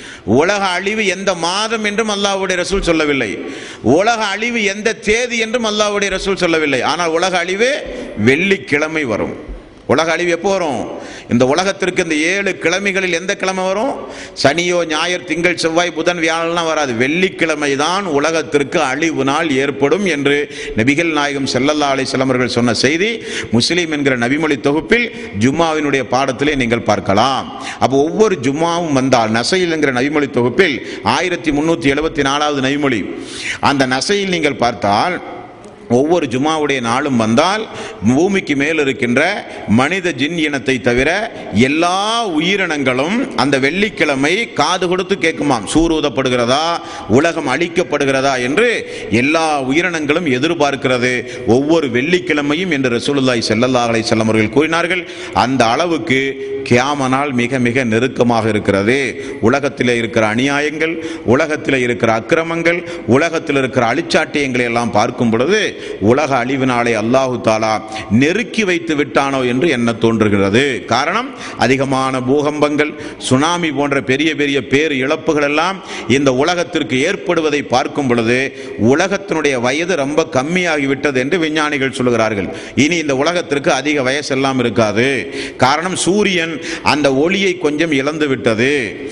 உலக அழிவு எந்த மாதம் என்றும் அல்லாஹ்வுடைய ரசூல் சொல்லவில்லை உலக அழிவு எந்த தேதி என்றும் அல்லாஹ்வுடைய ரசூல் சொல்லவில்லை ஆனால் உலக அழிவு வெள்ளிக்கிழமை வரும் உலக அழிவு எப்போ வரும் இந்த உலகத்திற்கு இந்த ஏழு கிழமைகளில் எந்த கிழமை வரும் சனியோ ஞாயிறு திங்கள் செவ்வாய் புதன் வியாழன்லாம் வராது வெள்ளிக்கிழமை தான் உலகத்திற்கு அழிவு நாள் ஏற்படும் என்று நபிகள் நாயகம் செல்லல்லா அலிஸ்லாம் அவர்கள் சொன்ன செய்தி முஸ்லீம் என்கிற நபிமொழி தொகுப்பில் ஜும்மாவினுடைய பாடத்திலே நீங்கள் பார்க்கலாம் அப்போ ஒவ்வொரு ஜும்மாவும் வந்தால் நசையில் என்கிற நபிமொழி தொகுப்பில் ஆயிரத்தி முன்னூத்தி எழுபத்தி நாலாவது நபிமொழி அந்த நசையில் நீங்கள் பார்த்தால் ஒவ்வொரு ஜுமாவுடைய நாளும் வந்தால் பூமிக்கு மேல் இருக்கின்ற மனித ஜின் இனத்தை தவிர எல்லா உயிரினங்களும் அந்த வெள்ளிக்கிழமை காது கொடுத்து கேட்குமாம் சூரூதப்படுகிறதா உலகம் அழிக்கப்படுகிறதா என்று எல்லா உயிரினங்களும் எதிர்பார்க்கிறது ஒவ்வொரு வெள்ளிக்கிழமையும் என்று ரசூலுல்லாஹி ஸல்லல்லாஹு அலைஹி வஸல்லம் அவர்கள் கூறினார்கள் அந்த அளவுக்கு கியாமனால் மிக மிக நெருக்கமாக இருக்கிறது உலகத்தில் இருக்கிற அநியாயங்கள் உலகத்தில் இருக்கிற அக்கிரமங்கள் உலகத்தில் இருக்கிற அழிச்சாட்டியங்களை எல்லாம் பார்க்கும் பொழுது உலக அழிவினாலே அல்லாஹு தாலா நெருக்கி வைத்து விட்டானோ என்று என்ன தோன்றுகிறது காரணம் அதிகமான பூகம்பங்கள் சுனாமி போன்ற பெரிய பெரிய பேர் இழப்புகள் எல்லாம் இந்த உலகத்திற்கு ஏற்படுவதை பார்க்கும் பொழுது உலகத்தினுடைய வயது ரொம்ப கம்மியாகி விட்டது என்று விஞ்ஞானிகள் சொல்கிறார்கள் இனி இந்த உலகத்திற்கு அதிக வயசெல்லாம் இருக்காது காரணம் சூரியன் அந்த ஒளியை கொஞ்சம் இழந்து விட்டது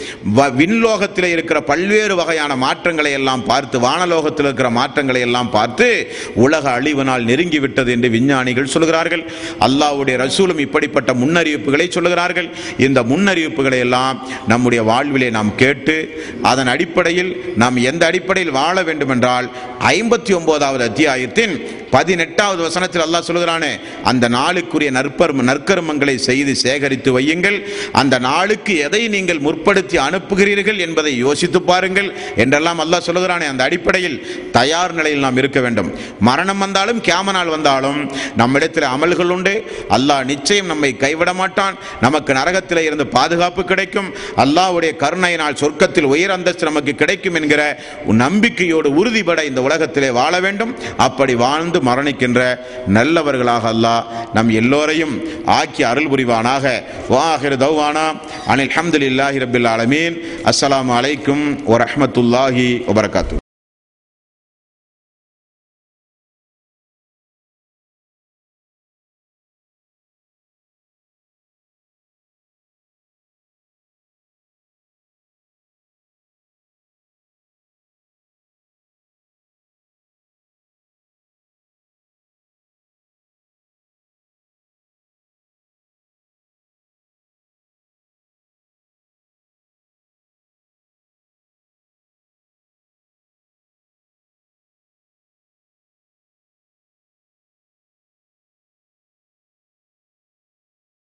வ- விண்லோகத்தில் இருக்கிற பல்வேறு வகையான மாற்றங்களை எல்லாம் பார்த்து வானலோகத்தில் இருக்கிற மாற்றங்களை எல்லாம் பார்த்து உலக அழிவு நாள் நெருங்கி விட்டது என்று விஞ்ஞானிகள் சொல்கிறார்கள் அல்லாஹ்வுடைய ரசூலும் இப்படிப்பட்ட முன்னறிவிப்புகளை சொல்கிறார்கள் இந்த முன்னறிவிப்புகளை எல்லாம் நம்முடைய வாழ்விலே நாம் கேட்டு அதன் அடிப்படையில் நாம் எந்த அடிப்படையில் வாழ வேண்டும் என்றால் ஐம்பத்தி ஒன்பதாவது அத்தியாயத்தின் பதினெட்டாவது வசனத்தில் அல்லாஹ் சொல்கிறானே அந்த நாளுக்குரிய நற்பர் நற்கர்மங்களை செய்து சேகரித்து வையுங்கள் அந்த நாளுக்கு எதை நீங்கள் முற்படுத்தி அனுப்புகிறீர்கள் என்பதை யோசித்து பாருங்கள் என்றெல்லாம் அல்லாஹ் சொல்கிறானே அந்த அடிப்படையில் தயார் நிலையில் நாம் இருக்க வேண்டும் மரணம் வந்தாலும் கியாம நாள் வந்தாலும் நம்மிடத்தில் அமல்கள் உண்டு அல்லாஹ் நிச்சயம் நம்மை கைவிட மாட்டான் நமக்கு நரகத்தில் இருந்து பாதுகாப்பு கிடைக்கும் அல்லாஹ்வுடைய கருணையினால் சொர்க்கத்தில் உயர் அந்தஸ்து நமக்கு கிடைக்கும் என்கிற நம்பிக்கையோடு உறுதிபட இந்த உலகத்திலே வாழ வேண்டும் அப்படி வாழ்ந்து மரணிக்கின்ற நல்லவர்களாக அல்லாஹ் நம் எல்லோரையும் ஆக்கி அருள் புரிவானாக வாஹிர் தௌவானா அனில் அஹமதுல்லாஹி ரபில் ஆலமீன் அஸ்ஸலாமு அலைக்கும் வரஹ்மத்துல்லாஹி வபரகாத்து